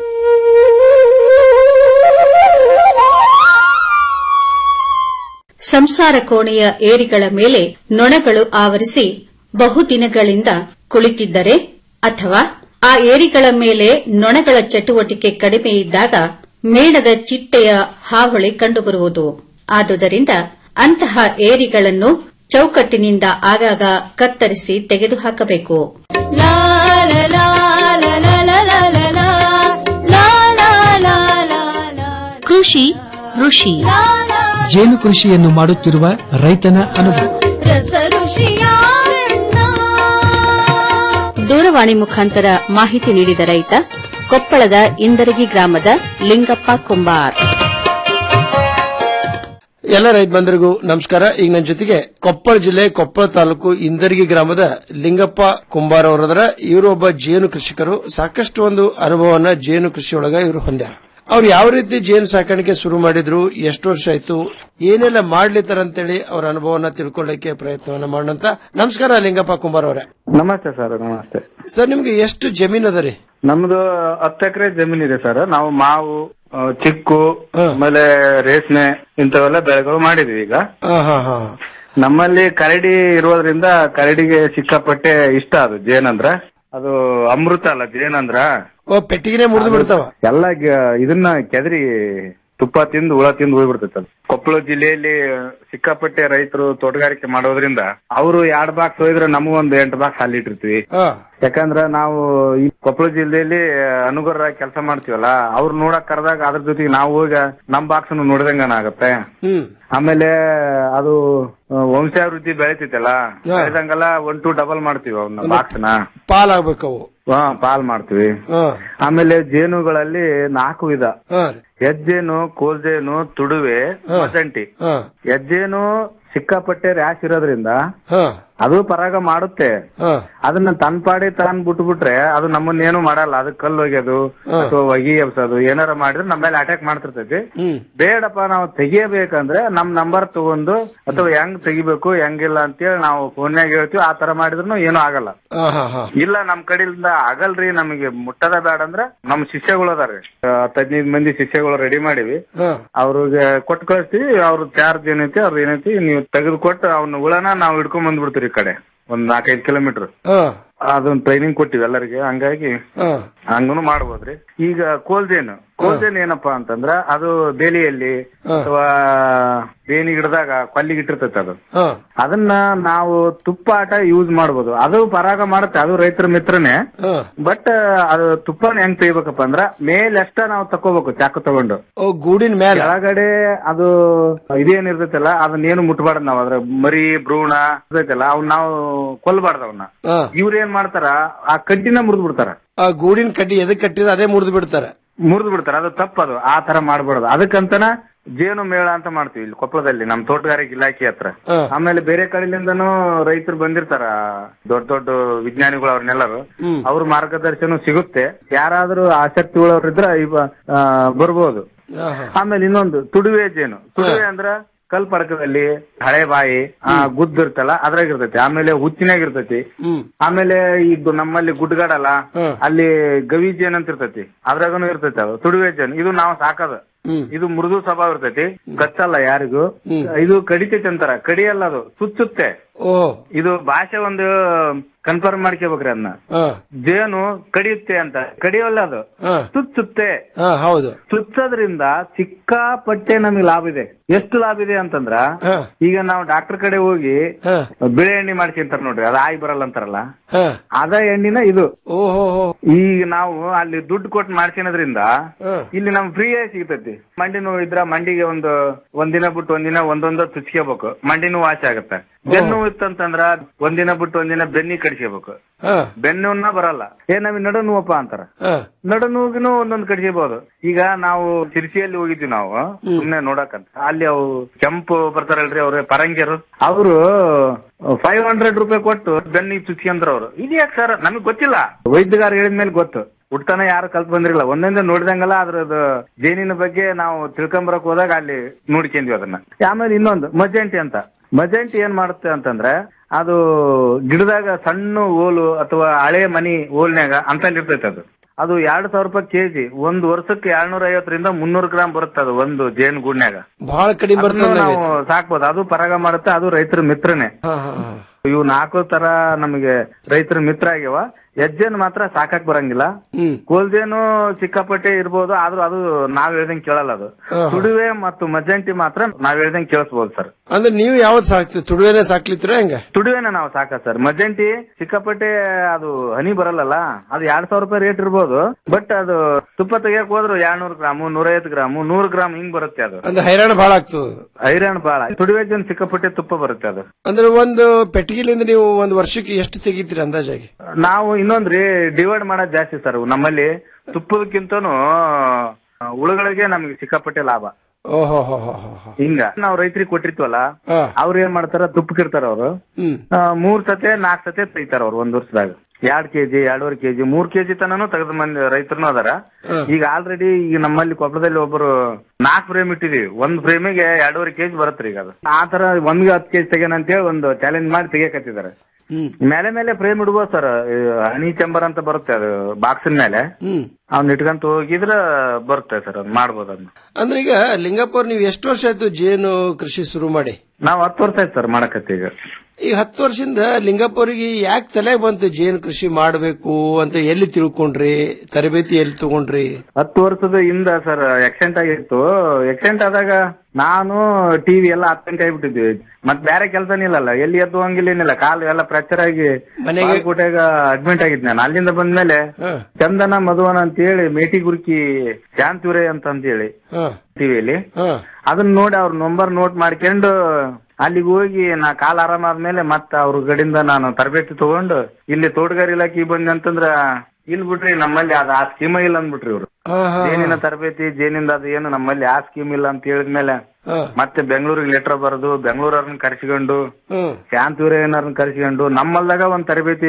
ಸಂಸಾರ ಕೋಣೆಯ ಏರಿಗಳ ಮೇಲೆ ನೊಣಗಳು ಆವರಿಸಿ ಬಹುದಿನಗಳಿಂದ ಕುಳಿತಿದ್ದರೆ ಅಥವಾ ಆ ಏರಿಗಳ ಮೇಲೆ ನೊಣಗಳ ಚಟುವಟಿಕೆ ಕಡಿಮೆ ಇದ್ದಾಗ ಮೇಣದ ಚಿಟ್ಟೆಯ ಹಾವಳಿ ಕಂಡುಬರುವುದು ಆದುದರಿಂದ ಅಂತಹ ಏರಿಗಳನ್ನು ಚೌಕಟ್ಟಿನಿಂದ ಆಗಾಗ ಕತ್ತರಿಸಿ ತೆಗೆದುಹಾಕಬೇಕು ಲಾ ಲಾ ಲಾ ಲಾ ಲಾ ಲಾ ಲಾ ಲಾ ಲಾ. ಲಾ ಲಾ ಲಾ ಲಾ ಲಾ. ಕೃಷಿ ಋಷಿ ಜೇನು ಕೃಷಿಯನ್ನು ಮಾಡುತ್ತಿರುವ ರೈತನ ಅನುಭವ ರಸ ಋಷಿಯಾರಣ್ಣ ದೂರವಾಣಿ ಮುಖಾಂತರ ಮಾಹಿತಿ ನೀಡಿದ ರೈತ ಕೊಪ್ಪಳದ ಇಂದರಗಿ ಗ್ರಾಮದ ಲಿಂಗಪ್ಪ ಕುಂಬಾರ್ ಎಲ್ಲ ರೈತ ಬಂಧುರಿಗೂ ನಮಸ್ಕಾರ ಈಗ ನನ್ನ ಜೊತೆಗೆ ಕೊಪ್ಪಳ ಜಿಲ್ಲೆ ಕೊಪ್ಪಳ ತಾಲೂಕು ಇಂದರ್ಗಿ ಗ್ರಾಮದ ಲಿಂಗಪ್ಪ ಕುಂಬಾರ್ ಅವರದರ ಇವರು ಒಬ್ಬ ಜೇನು ಕೃಷಿಕರು ಸಾಕಷ್ಟು ಒಂದು ಅನುಭವನ ಜೇನು ಕೃಷಿಯೊಳಗ ಇವರು ಹೊಂದ್ಯಾರ ಅವ್ರು ಯಾವ ರೀತಿ ಜೇನು ಸಾಕಾಣಿಕೆ ಶುರು ಮಾಡಿದ್ರು ಎಷ್ಟು ವರ್ಷ ಆಯ್ತು ಏನೆಲ್ಲ ಮಾಡ್ಲಿತ್ತಾರ ಅಂತೇಳಿ ಅವ್ರ ಅನುಭವನ ತಿಳ್ಕೊಳ್ಳಿಕ್ಕೆ ಪ್ರಯತ್ನವನ್ನ ಮಾಡೋಣ ನಮಸ್ಕಾರ ಲಿಂಗಪ್ಪ ಕುಂಬಾರ್ ಅವರೇ ನಮಸ್ತೆ ಸರ್ ನಮಸ್ತೆ ಸರ್ ನಿಮ್ಗೆ ಎಷ್ಟು ಜಮೀನ್ ಅದ ರೀ ನಮ್ದು ಹತ್ತು ಎಕರೆ ಜಮೀನ್ ಇದೆ ಸರ್ ನಾವು ಮಾವು ಆ, ಚಿಕ್ಕು ಆಮೇಲೆ ರೇಷ್ಮೆ ಇಂಥವೆಲ್ಲ ಬೆಳೆಗಳು ಮಾಡಿದೀವಿ ಈಗ ಹಾ ಹಾ ಹಾ ನಮ್ಮಲ್ಲಿ ಕರಡಿ ಇರೋದ್ರಿಂದ ಕರಡಿಗೆ ಸಿಕ್ಕಾಪಟ್ಟೆ ಇಷ್ಟ ಅದು ಜೇನಂದ್ರ ಅದು ಅಮೃತ ಅಲ್ಲ ಜೇನಂದ್ರ ಓ ಪೆಟ್ಟಿಗೆನೆ ಮುರಿದು ಬಿಡ್ತಾವ ಎಲ್ಲ ಗ- ಇದನ್ನ ಕೆದರಿ ತುಪ್ಪ ತಿಂದು ಹುಳ ತಿಂದು ಹೋಗ್ಬಿಡ್ತೈತೆ ಅದು ಕೊಪ್ಪಳ ಜಿಲ್ಲೆಯಲ್ಲಿ ಸಿಕ್ಕಾಪಟ್ಟೆ ರೈತರು ತೋಟಗಾರಿಕೆ ಮಾಡೋದ್ರಿಂದ ಅವರು ಎರಡ್ ಬಾಕ್ಸ್ ಹೋಯ್ದ್ರೆ ನಮಗೊಂದು ಎಂಟು ಬಾಕ್ಸ್ ಅಲ್ಲಿ ಇಟ್ಟಿರ್ತೀವಿ ಯಾಕಂದ್ರ ನಾವು ಈ ಕೊಪ್ಪಳ ಜಿಲ್ಲೆಯಲ್ಲಿ ಅನುಗರ ಕೆಲಸ ಮಾಡ್ತೀವಲ್ಲ ಅವ್ರು ನೋಡಕ್ ಕರೆದಾಗ ಅದ್ರ ಜೊತೆಗೆ ನಾವು ಹೋಗಿ ನಮ್ ಬಾಕ್ಸ್ ನೋಡಿದಂಗನ ಆಗತ್ತೆ ಹ್ಮ್ ಆಮೇಲೆ ಅದು ಆ, ವಂಶಾಭಿವೃದ್ಧಿ ಬೆಳಿತೈತಲ್ಲ ಬೆಳೆದಂಗೆಲ್ಲ ಒನ್ ಟು ಡಬಲ್ ಮಾಡ್ತೀವಿ ಅವನ್ನ ಬಾಕ್ಸ್ನ ಪಾಲಾಗ್ಬೇಕವು ಹಾ ಪಾಲ್ ಮಾಡ್ತೀವಿ ಆಮೇಲೆ ಜೇನುಗಳಲ್ಲಿ ನಾಲ್ಕು ವಿಧ ಹೆಜ್ಜೇನು ಕೋಲ್ಜೇನು ತುಡುವೆ ಮಸಂಟಿ ಹೆಜ್ಜೇನು ಸಿಕ್ಕಾಪಟ್ಟೆ ರ್ಯಾಶ್ ಇರೋದ್ರಿಂದ ಅದು ಪರಾಗ ಮಾಡುತ್ತೆ ಅದನ್ನ ತನ್ ಪಾಡಿ ತಾನ್ ಬಿಟ್ಬಿಟ್ರೆ ಅದು ನಮ್ಮನ್ನೇನು ಮಾಡಲ್ಲ ಅದು ಕಲ್ಲು ಒಗ್ಯೋದು ಅಥವಾ ಒಗಿ ಎಬ್ಸೋದು ಏನಾರ ಮಾಡಿದ್ರೆ ನಮ್ಮ ಮೇಲೆ ಅಟ್ಯಾಕ್ ಮಾಡ್ತಿರ್ತೈತಿ ಬೇಡಪ್ಪ ನಾವು ತೆಗಿಯಬೇಕಂದ್ರೆ ನಮ್ ನಂಬರ್ ತಗೊಂಡು ಅಥವಾ ಹೆಂಗ್ ತೆಗಿಬೇಕು ಹೆಂಗಿಲ್ಲ ಅಂತೇಳಿ ನಾವು ಫೋನ್ಯಾಗ ಹೇಳ್ತೀವಿ ಆ ತರ ಮಾಡಿದ್ರು ಏನು ಆಗಲ್ಲ ಇಲ್ಲ ನಮ್ ಕಡೆಯಿಂದ ಆಗಲ್ರಿ ನಮಗೆ ಮುಟ್ಟದ ಬೇಡ ಅಂದ್ರ ನಮ್ ಶಿಷ್ಯಗಳು ಅದಾರಿ ಹತ್ತು ಹದಿನೈದು ಮಂದಿ ಶಿಷ್ಯಗಳು ರೆಡಿ ಮಾಡಿವಿ ಅವ್ರಿಗೆ ಕೊಟ್ಟು ಕಳಿಸ್ತೀವಿ ಅವ್ರ ಚಾರ್ಜ್ ಏನೈತಿ ಅವ್ರ ಏನೈತಿ ನೀವು ತೆಗೆದು ಕೊಟ್ಟು ಅವ್ನ ಹುಳನ ನಾವು ಹಿಡ್ಕೊಂಡ್ ಬಂದ್ಬಿಡ್ತೀವಿ ಈ ಕಡೆ ಒಂದ್ ನಾಲ್ಕೈದು ಕಿಲೋಮೀಟರ್ ಅದೊಂದ್ ಟ್ರೈನಿಂಗ್ ಕೊಟ್ಟಿವಿ ಎಲ್ಲರಿಗೆ ಹಂಗಾಗಿ ಹಂಗನು ಮಾಡ್ಬೋದ್ರಿ ಈಗ ಕೋಲ್ಜೇನು ಕೋಲ್ಜೇನ್ ಏನಪ್ಪಾ ಅಂತಂದ್ರ ಅದು ಬೇಲಿಯಲ್ಲಿ ಅಥವಾ ಬೇನಿ ಗಿಡದಾಗ ಕೊಲ್ಲಿಗೆ ಇಟ್ಟಿರ್ತೈತೆ ಅದು ಅದನ್ನ ನಾವು ತುಪ್ಪಾಟ ಯೂಸ್ ಮಾಡ್ಬೋದು ಅದು ಪರಾಗ ಮಾಡುತ್ತೆ ಅದು ರೈತರ ಮಿತ್ರನೇ ಬಟ್ ಅದು ತುಪ್ಪನ ಹೆಂಗ್ ತೆಗಿಬೇಕಪ್ಪ ಅಂದ್ರ ಮೇಲೆಷ್ಟ ನಾವು ತಕೋಬೇಕು ಚಾಕು ತಗೊಂಡು ಓ ಗೂಡಿನ ಮೇಲೆ ಕೆಳಗಡೆ ಅದು ಇದೇನಿರ್ತೈತಲ್ಲ ಅದನ್ನೇನು ಮುಟ್ಬಾರ್ದು ನಾವ್ ಅದ್ರ ಮರಿ ಭ್ರೂಣ ಇರ್ತೈತಲ್ಲ ಅವ್ನ ನಾವು ಕೊಲ್ಬಾರ್ದು ಅವನ್ನ ಇವ್ರ ಏನ್ ಮಾಡ್ತಾರ ಆ ಕಡ್ಡಿನ ಮುರಿದು ಬಿಡ್ತಾರ ಆ ಗೂಡಿನ ಕಡ್ಡಿ ಎದಕ್ ಕಟ್ಟಿದ ಅದೇ ಮುರಿದು ಬಿಡ್ತಾರೆ ಮುರಿದು ಬಿಡ್ತಾರ ಅದು ತಪ್ಪದು ಆ ತರ ಮಾಡ್ಬಾರ್ದು ಅದಕ್ಕಂತನ ಜೇನು ಮೇಳ ಅಂತ ಮಾಡ್ತೀವಿ ಇಲ್ಲಿ ಕೊಪ್ಪಳದಲ್ಲಿ ನಮ್ ತೋಟಗಾರಿಕೆ ಇಲಾಖೆ ಹತ್ರ ಆಮೇಲೆ ಬೇರೆ ಕಡೆಯಿಂದನೂ ರೈತರು ಬಂದಿರ್ತಾರ ದೊಡ್ಡ ದೊಡ್ಡ ವಿಜ್ಞಾನಿಗಳು ಅವ್ರನ್ನೆಲ್ಲರು ಅವ್ರ ಮಾರ್ಗದರ್ಶನ ಸಿಗುತ್ತೆ ಯಾರಾದ್ರೂ ಆಸಕ್ತಿ ಉಳ್ಳವ್ರಿದ್ರ ಇವ ಆ, ಬರ್ಬೋದು ಆಮೇಲೆ ಇನ್ನೊಂದು ತುಡುವೆ ಜೇನು ತುಡುವೆ ಅಂದ್ರ ಕಲ್ಪಡಕದಲ್ಲಿ ಹಳೆ ಬಾಯಿ ಆ ಗುದ್ದು ಇರ್ತಲ್ಲ ಅದ್ರಾಗ ಇರ್ತೈತಿ ಆಮೇಲೆ ಹುಚ್ಚಿನಾಗ ಇರ್ತೈತಿ ಆಮೇಲೆ ಇದು ನಮ್ಮಲ್ಲಿ ಗುಡ್ಗಾಡಲ್ಲ ಅಲ್ಲಿ ಗವಿ ಜೇನ್ ಅಂತ ಇರ್ತೈತಿ ಅದ್ರಾಗನು ಇರ್ತೈತಿ ಅದು ತುಡುವೆ ಜೇನ್ ಇದು ನಾವು ಸಾಕದ ಇದು ಮೃದು ಸ್ವಭಾವ ಇರ್ತೈತಿ ಕಚ್ಚಲ್ಲ ಯಾರಿಗೂ ಇದು ಕಡಿತೈತಿ ಅಂತಾರ ಕಡಿಯಲ್ಲ ಅದು ಚುಚ್ಚುತ್ತೆ ಓ ಇದು ಭಾಷೆ ಒಂದು ಕನ್ಫರ್ಮ್ ಮಾಡ್ಕೋಬೇಕ್ರಿ ಅದನ್ನ ಜೇನು ಕಡಿಯುತ್ತೆ ಅಂತ ಕಡಿಯೋಲ್ಲ ಅದು ಚುಚ್ಚುತ್ತೆ ಹೌದು ಚುಚ್ಚೋದ್ರಿಂದ ಸಿಕ್ಕಾಪಟ್ಟೆ ನಮಗೆ ಲಾಭ ಇದೆ ಎಷ್ಟು ಲಾಭ ಇದೆ ಅಂತಂದ್ರ ಈಗ ನಾವು ಡಾಕ್ಟರ್ ಕಡೆ ಹೋಗಿ ಬಿಳೆ ಎಣ್ಣೆ ಮಾಡ್ಕೊಂತಾರ ನೋಡ್ರಿ ಅದು ಆಗಿ ಬರಲ್ಲ ಅಂತಾರಲ್ಲ ಅದ ಎಣ್ಣಿನ ಇದು ಈಗ ನಾವು ಅಲ್ಲಿ ದುಡ್ಡು ಕೊಟ್ಟು ಮಾಡ್ಕೊಳೋದ್ರಿಂದ ಇಲ್ಲಿ ನಮ್ ಫ್ರೀ ಆಗಿ ಸಿಗ್ತೈತಿ ಮಂಡಿ ನೋವು ಇದ್ರ ಮಂಡಿಗೆ ಒಂದು ಒಂದಿನ ಬಿಟ್ಟು ಒಂದಿನ ಒಂದೊಂದ ತುಚ್ಕೋಬೇಕು ಮಂಡಿ ನೋವು ವಾಸಿ ಆಗತ್ತೆ ಬೆನ್ನು ನೋವು ಇತ್ತಂತಂದ್ರ ಒಂದಿನ ಬಿಟ್ಟು ಒಂದಿನ ಬೆನ್ನಿ ಕಡಿಸ್ಕೋಬೇಕು ಬೆನ್ನುನ್ನ ಬರಲ್ಲ ಏ ನಮಗೆ ನಡು ನೋವಪ್ಪ ಅಂತಾರ ನಡು ನೋವಿಗೂ ಒಂದೊಂದ್ ಕಡಿಸ್ಕೋಬಹುದು ಈಗ ನಾವು ಸಿರ್ಸಿಯಲ್ಲಿ ಹೋಗಿದ್ವಿ ನಾವು ಸುಮ್ನೆ ನೋಡಕಂತ ಅಲ್ಲಿ ಅವು ಕೆಂಪು ಬರ್ತಾರಲ್ರಿ ಅವ್ರ ಪರಂಗಿಯರು ಅವರು ಫೈವ್ ಹಂಡ್ರೆಡ್ ರೂಪಾಯಿ ಕೊಟ್ಟು ಬೆನ್ನಿಗೆ ಚುಚ್ಕೊಂಡ್ರ ಅವ್ರು ಇದು ಯಾಕೆ ಸರ್ ನಮಗ್ ಗೊತ್ತಿಲ್ಲ ವೈದ್ಯಗಾರ ಹೇಳಿದ್ಮೇಲೆ ಗೊತ್ತು ಹುಟ್ಟಾನ ಯಾರು ಕಲ್ತ್ ಬಂದಿರಲ್ಲ ಒಂದೊಂದೇ ನೋಡಿದಂಗಲ್ಲ ಅದ್ರದ್ದು ಜೇನಿನ ಬಗ್ಗೆ ನಾವು ತಿಳ್ಕೊಂಬರಕ್ ಹೋದಾಗ ಅಲ್ಲಿ ನೋಡ್ಕೊಂಡ್ವಿ ಅದನ್ನ ಆಮೇಲೆ ಇನ್ನೊಂದು ಮಜೆಂಟಿ ಅಂತ ಮಜೆಂಟಿ ಏನ್ ಮಾಡುತ್ತೆ ಅಂತಂದ್ರೆ ಅದು ಗಿಡದಾಗ ಸಣ್ಣ ಓಲು ಅಥವಾ ಹಳೆ ಮನಿ ಓಲ್ನ್ಯಾಗ ಅಂತಲ್ಲಿ ಇರ್ತೈತೆ ಅದು ಅದು ಎರಡ್ ಸಾವಿರ ರೂಪಾಯಿ ಕೆಜಿ ಒಂದ್ ವರ್ಷಕ್ಕೆ ಎರಡ್ನೂರ ಐವತ್ತರಿಂದ ಮುನ್ನೂರು ಗ್ರಾಮ್ ಬರುತ್ತೆ ಅದು ಒಂದು ಜೇನು ಗೂಡ್ನ್ಯಾಗ ಬಹಳ ಕಡಿಮೆ ಅದನ್ನು ಬರ್ತದೆ ನಾವು ಸಾಕ್ಬೋದು ಅದು ಪರಾಗ ಮಾಡುತ್ತೆ ಅದು ರೈತರ ಮಿತ್ರನೇ ಇವು ನಾಲ್ಕು ತರ ನಮಗೆ ರೈತರ ಮಿತ್ರ ಆಗ್ಯಾವ ಹೆಜ್ಜೆನ್ ಮಾತ್ರ ಸಾಕಕ್ ಬರಂಗಿಲ್ಲ ಕೋಲ್ಜೇನು ಸಿಕ್ಕಾಪಟ್ಟೆ ಇರ್ಬೋದು ಆದ್ರೂ ಅದು ನಾವ್ ಹೇಳ್ದಂಗ್ ಕೇಳಲ್ಲ ಅದು ತುಡುವೆ ಮತ್ತು ಮಜಂಟಿ ಮಾತ್ರ ನಾವ್ ಹೇಳ್ದಂಗ್ ಕೇಳಿಸ್ಬೋದು ಸರ್ ಅಂದ್ರೆ ನೀವು ಯಾವತ್ ಸಾಕ್ತೀರಿ ತುಡುವೆನೆ ಸಾಕ್ಲಿತ್ತೀರ ಹೆಂಗ ತುಡುವೆನ ನಾವು ಸಾಕ ಸರ್ ಮಜಂಟಿ ಸಿಕ್ಕಾಪಟ್ಟೆ ಅದು ಹನಿ ಬರಲ್ಲಲ್ಲ ಅದು ಎರಡ್ ಸಾವಿರ ರೂಪಾಯಿ ರೇಟ್ ಇರ್ಬೋದು ಬಟ್ ಅದು ತುಪ್ಪ ತೆಗಿಯಕ್ ಹೋದ್ರು ಎರಡ್ನೂರು ಗ್ರಾಮು ನೂರೈವತ್ತು ಗ್ರಾಮು ನೂರು ಗ್ರಾಮ್ ಹಿಂಗ್ ಬರುತ್ತೆ ಅದು ಅಂದ್ರೆ ಹೈರಾಣ ಬಹಳ ಆಗ್ತದೆ ಐರನ್ ಬಾಳ ತುಡುವೆ ಜನ್ ಸಿಕ್ಕಾಪಟ್ಟೆ ತುಪ್ಪ ಬರುತ್ತೆ ಅದು ಅಂದ್ರೆ ಒಂದು ಪೆಟ್ಟಿಗೆಲಿಂದ ನೀವು ಒಂದು ವರ್ಷಕ್ಕೆ ಎಷ್ಟು ತೆಗಿತೀರಿ ಅಂದಾಜಾಗಿ ನಾವು ಇನ್ನೊಂದ್ರಿ ಡಿವೈಡ್ ಮಾಡೋದ್ ಜಾಸ್ತಿ ಸರ್ ನಮ್ಮಲ್ಲಿ ತುಪ್ಪದಕ್ಕಿಂತನೂ ಆ, ಹುಳುಗಳಿಗೆ ನಮ್ಗೆ ಸಿಕ್ಕಾಪಟ್ಟೆ ಲಾಭ ಓಹೋ ಹೋ ಹೋ ಹೋ ಹೋ. ಹಿಂಗ ನಾವು ರೈತರಿಗೆ ಕೊಟ್ಟಿರ್ತೀವಲ್ಲ ಹಾ. ಅವ್ರ ಏನ್ ಮಾಡ್ತಾರ ತುಪ್ಪಕ್ಕಿರ್ತಾರ ಅವರು ಹ್ಮ್ ಮೂರ್ ಸತೆ ನಾಲ್ಕ್ ಸತೆ ತೆಗಿತಾರ ಅವ್ರು ಒಂದ್ ವರ್ಷದಾಗ ಎರಡ್ ಕೆಜಿ ಎರಡೂವರೆ ಕೆಜಿ ಮೂರ್ ಕೆಜಿ ತನನು ತೆಗೆದ ಮಂದಿ ರೈತರು ಅದಾರ ಈಗ ಆಲ್ರೆಡಿ ಈಗ ನಮ್ಮಲ್ಲಿ ಕೊಪ್ಪಳದಲ್ಲಿ ಒಬ್ಬರು ನಾಲ್ಕ್ ಫ್ರೇಮ್ ಇಟ್ಟಿದೀವಿ ಒಂದ್ ಫ್ರೇಮಿಗೆ ಎರಡೂವರೆ ಕೆಜಿ ಬರುತ್ತೆ ಈಗ ಅದು ಆ ತರ ಒಂದ್ಗೆ ಹತ್ತು ಕೆಜಿ ತೆಗೆನ ಅಂತೇಳಿ ಒಂದು ಚಾಲೆಂಜ್ ಮಾಡಿ ತೆಗಿಯಕತ್ತಿದ್ದಾರೆ ಮೇಲೆ ಮೇಲೆ ಫ್ರೇಮ್ ಇಡ್ಬೋದು ಸರ್ ಹನಿ ಚಂಬರ್ ಅಂತ ಬರುತ್ತೆ ಅದು ಬಾಕ್ಸಿನ ಮೇಲೆ ಅವ್ನ ಇಟ್ಕೊಂತ ಹೋಗಿದ್ರ ಬರುತ್ತೆ ಸರ್ ಅದ್ ಮಾಡ್ಬೋದು ಅದನ್ನ ಅಂದ್ರೆ ಈಗ ಲಿಂಗಪ್ಪ ಅವ್ರು ನೀವು ಎಷ್ಟು ವರ್ಷ ಆಯ್ತು ಜೇನು ಕೃಷಿ ಶುರು ಮಾಡಿ ನಾವ್ ಹತ್ತು ವರ್ಷ ಆಯ್ತು ಸರ್ ಮಾಡಕತ್ತಿ ಈಗ ಈಗ ಹತ್ತು ವರ್ಷದಿಂದ ಲಿಂಗಪ್ಪರಿಗೆ ಯಾಕೆ ತಲೆ ಬಂತು ಜೇನು ಕೃಷಿ ಮಾಡಬೇಕು ಅಂತ ಎಲ್ಲಿ ತಿಳ್ಕೊಂಡ್ರಿ ತರಬೇತಿ ಎಲ್ಲಿ ತಗೊಂಡ್ರಿ ಹತ್ತು ವರ್ಷದ ಹಿಂದ ಸರ್ ಆಕ್ಸಿಡೆಂಟ್ ಆಗಿತ್ತು ಆಕ್ಸಿಡೆಂಟ್ ಆದಾಗ ನಾನು ಟಿವಿ ಎಲ್ಲ ಹತ್ತಂಕ ಆಗ್ಬಿಟ್ಟಿದ್ವಿ ಮತ್ ಬೇರೆ ಕೆಲಸನೇ ಇಲ್ಲಲ್ಲ ಎಲ್ಲಿ ಎದ್ದು ಹೋಗಂಗಿಲ್ಲ ಏನಿಲ್ಲ ಕಾಲು ಎಲ್ಲ ಫ್ರಾಕ್ಚರ್ ಆಗಿ ಕೋಟೆಗ ಅಡ್ಮಿಟ್ ಆಗಿದ್ ನಾನು ಅಲ್ಲಿಂದ ಬಂದ್ಮೇಲೆ ಚಂದನ ಮಧುವನ ಅಂತ ಹೇಳಿ ಮೇಟಿ ಗುರುಕಿ ಶಾಂತಿವರೇ ಅಂತ ಹೇಳಿ ಟಿವಿಯಲ್ಲಿ ಅದನ್ನ ನೋಡಿ ಅವ್ರ ನಂಬರ್ ನೋಟ್ ಮಾಡ್ಕೊಂಡು ಅಲ್ಲಿಗೆ ಹೋಗಿ ನಾ ಕಾಲ್ ಆರಾಮಾದ್ಮೇಲೆ ಮತ್ತ ಅವ್ರ ಕಡೆಯಿಂದ ನಾನು ತರಬೇತಿ ತಗೊಂಡು ಇಲ್ಲಿ ತೋಟಗಾರಿ ಇಲಾಖೆ ಬಂದೆ ಅಂತಂದ್ರ ಇಲ್ ಬಿಡ್ರಿ ನಮ್ಮಲ್ಲಿ ಅದ ಆ ಸ್ಕೀಮ ಇಲ್ಲ ಅಂದ್ಬಿಟ್ರಿ ಇವ್ರು ಜೇನಿನ ತರಬೇತಿ ಜೇನಿಂದ ಅದು ಏನು ನಮ್ಮಲ್ಲಿ ಆ ಸ್ಕೀಮ್ ಇಲ್ಲ ಅಂತ ಹೇಳಿದ್ಮೇಲೆ ಮತ್ತೆ ಬೆಂಗಳೂರಿಗೆ ಲೆಟರ್ ಬರೆದು ಬೆಂಗಳೂರವ್ರನ್ನ ಕರ್ಸ್ಕೊಂಡು ಶಾಂತಿವರೇನವ್ರನ್ನ ಕರ್ಸ್ಕೊಂಡು ನಮ್ಮಲ್ದಾಗ ಒಂದ್ ತರಬೇತಿ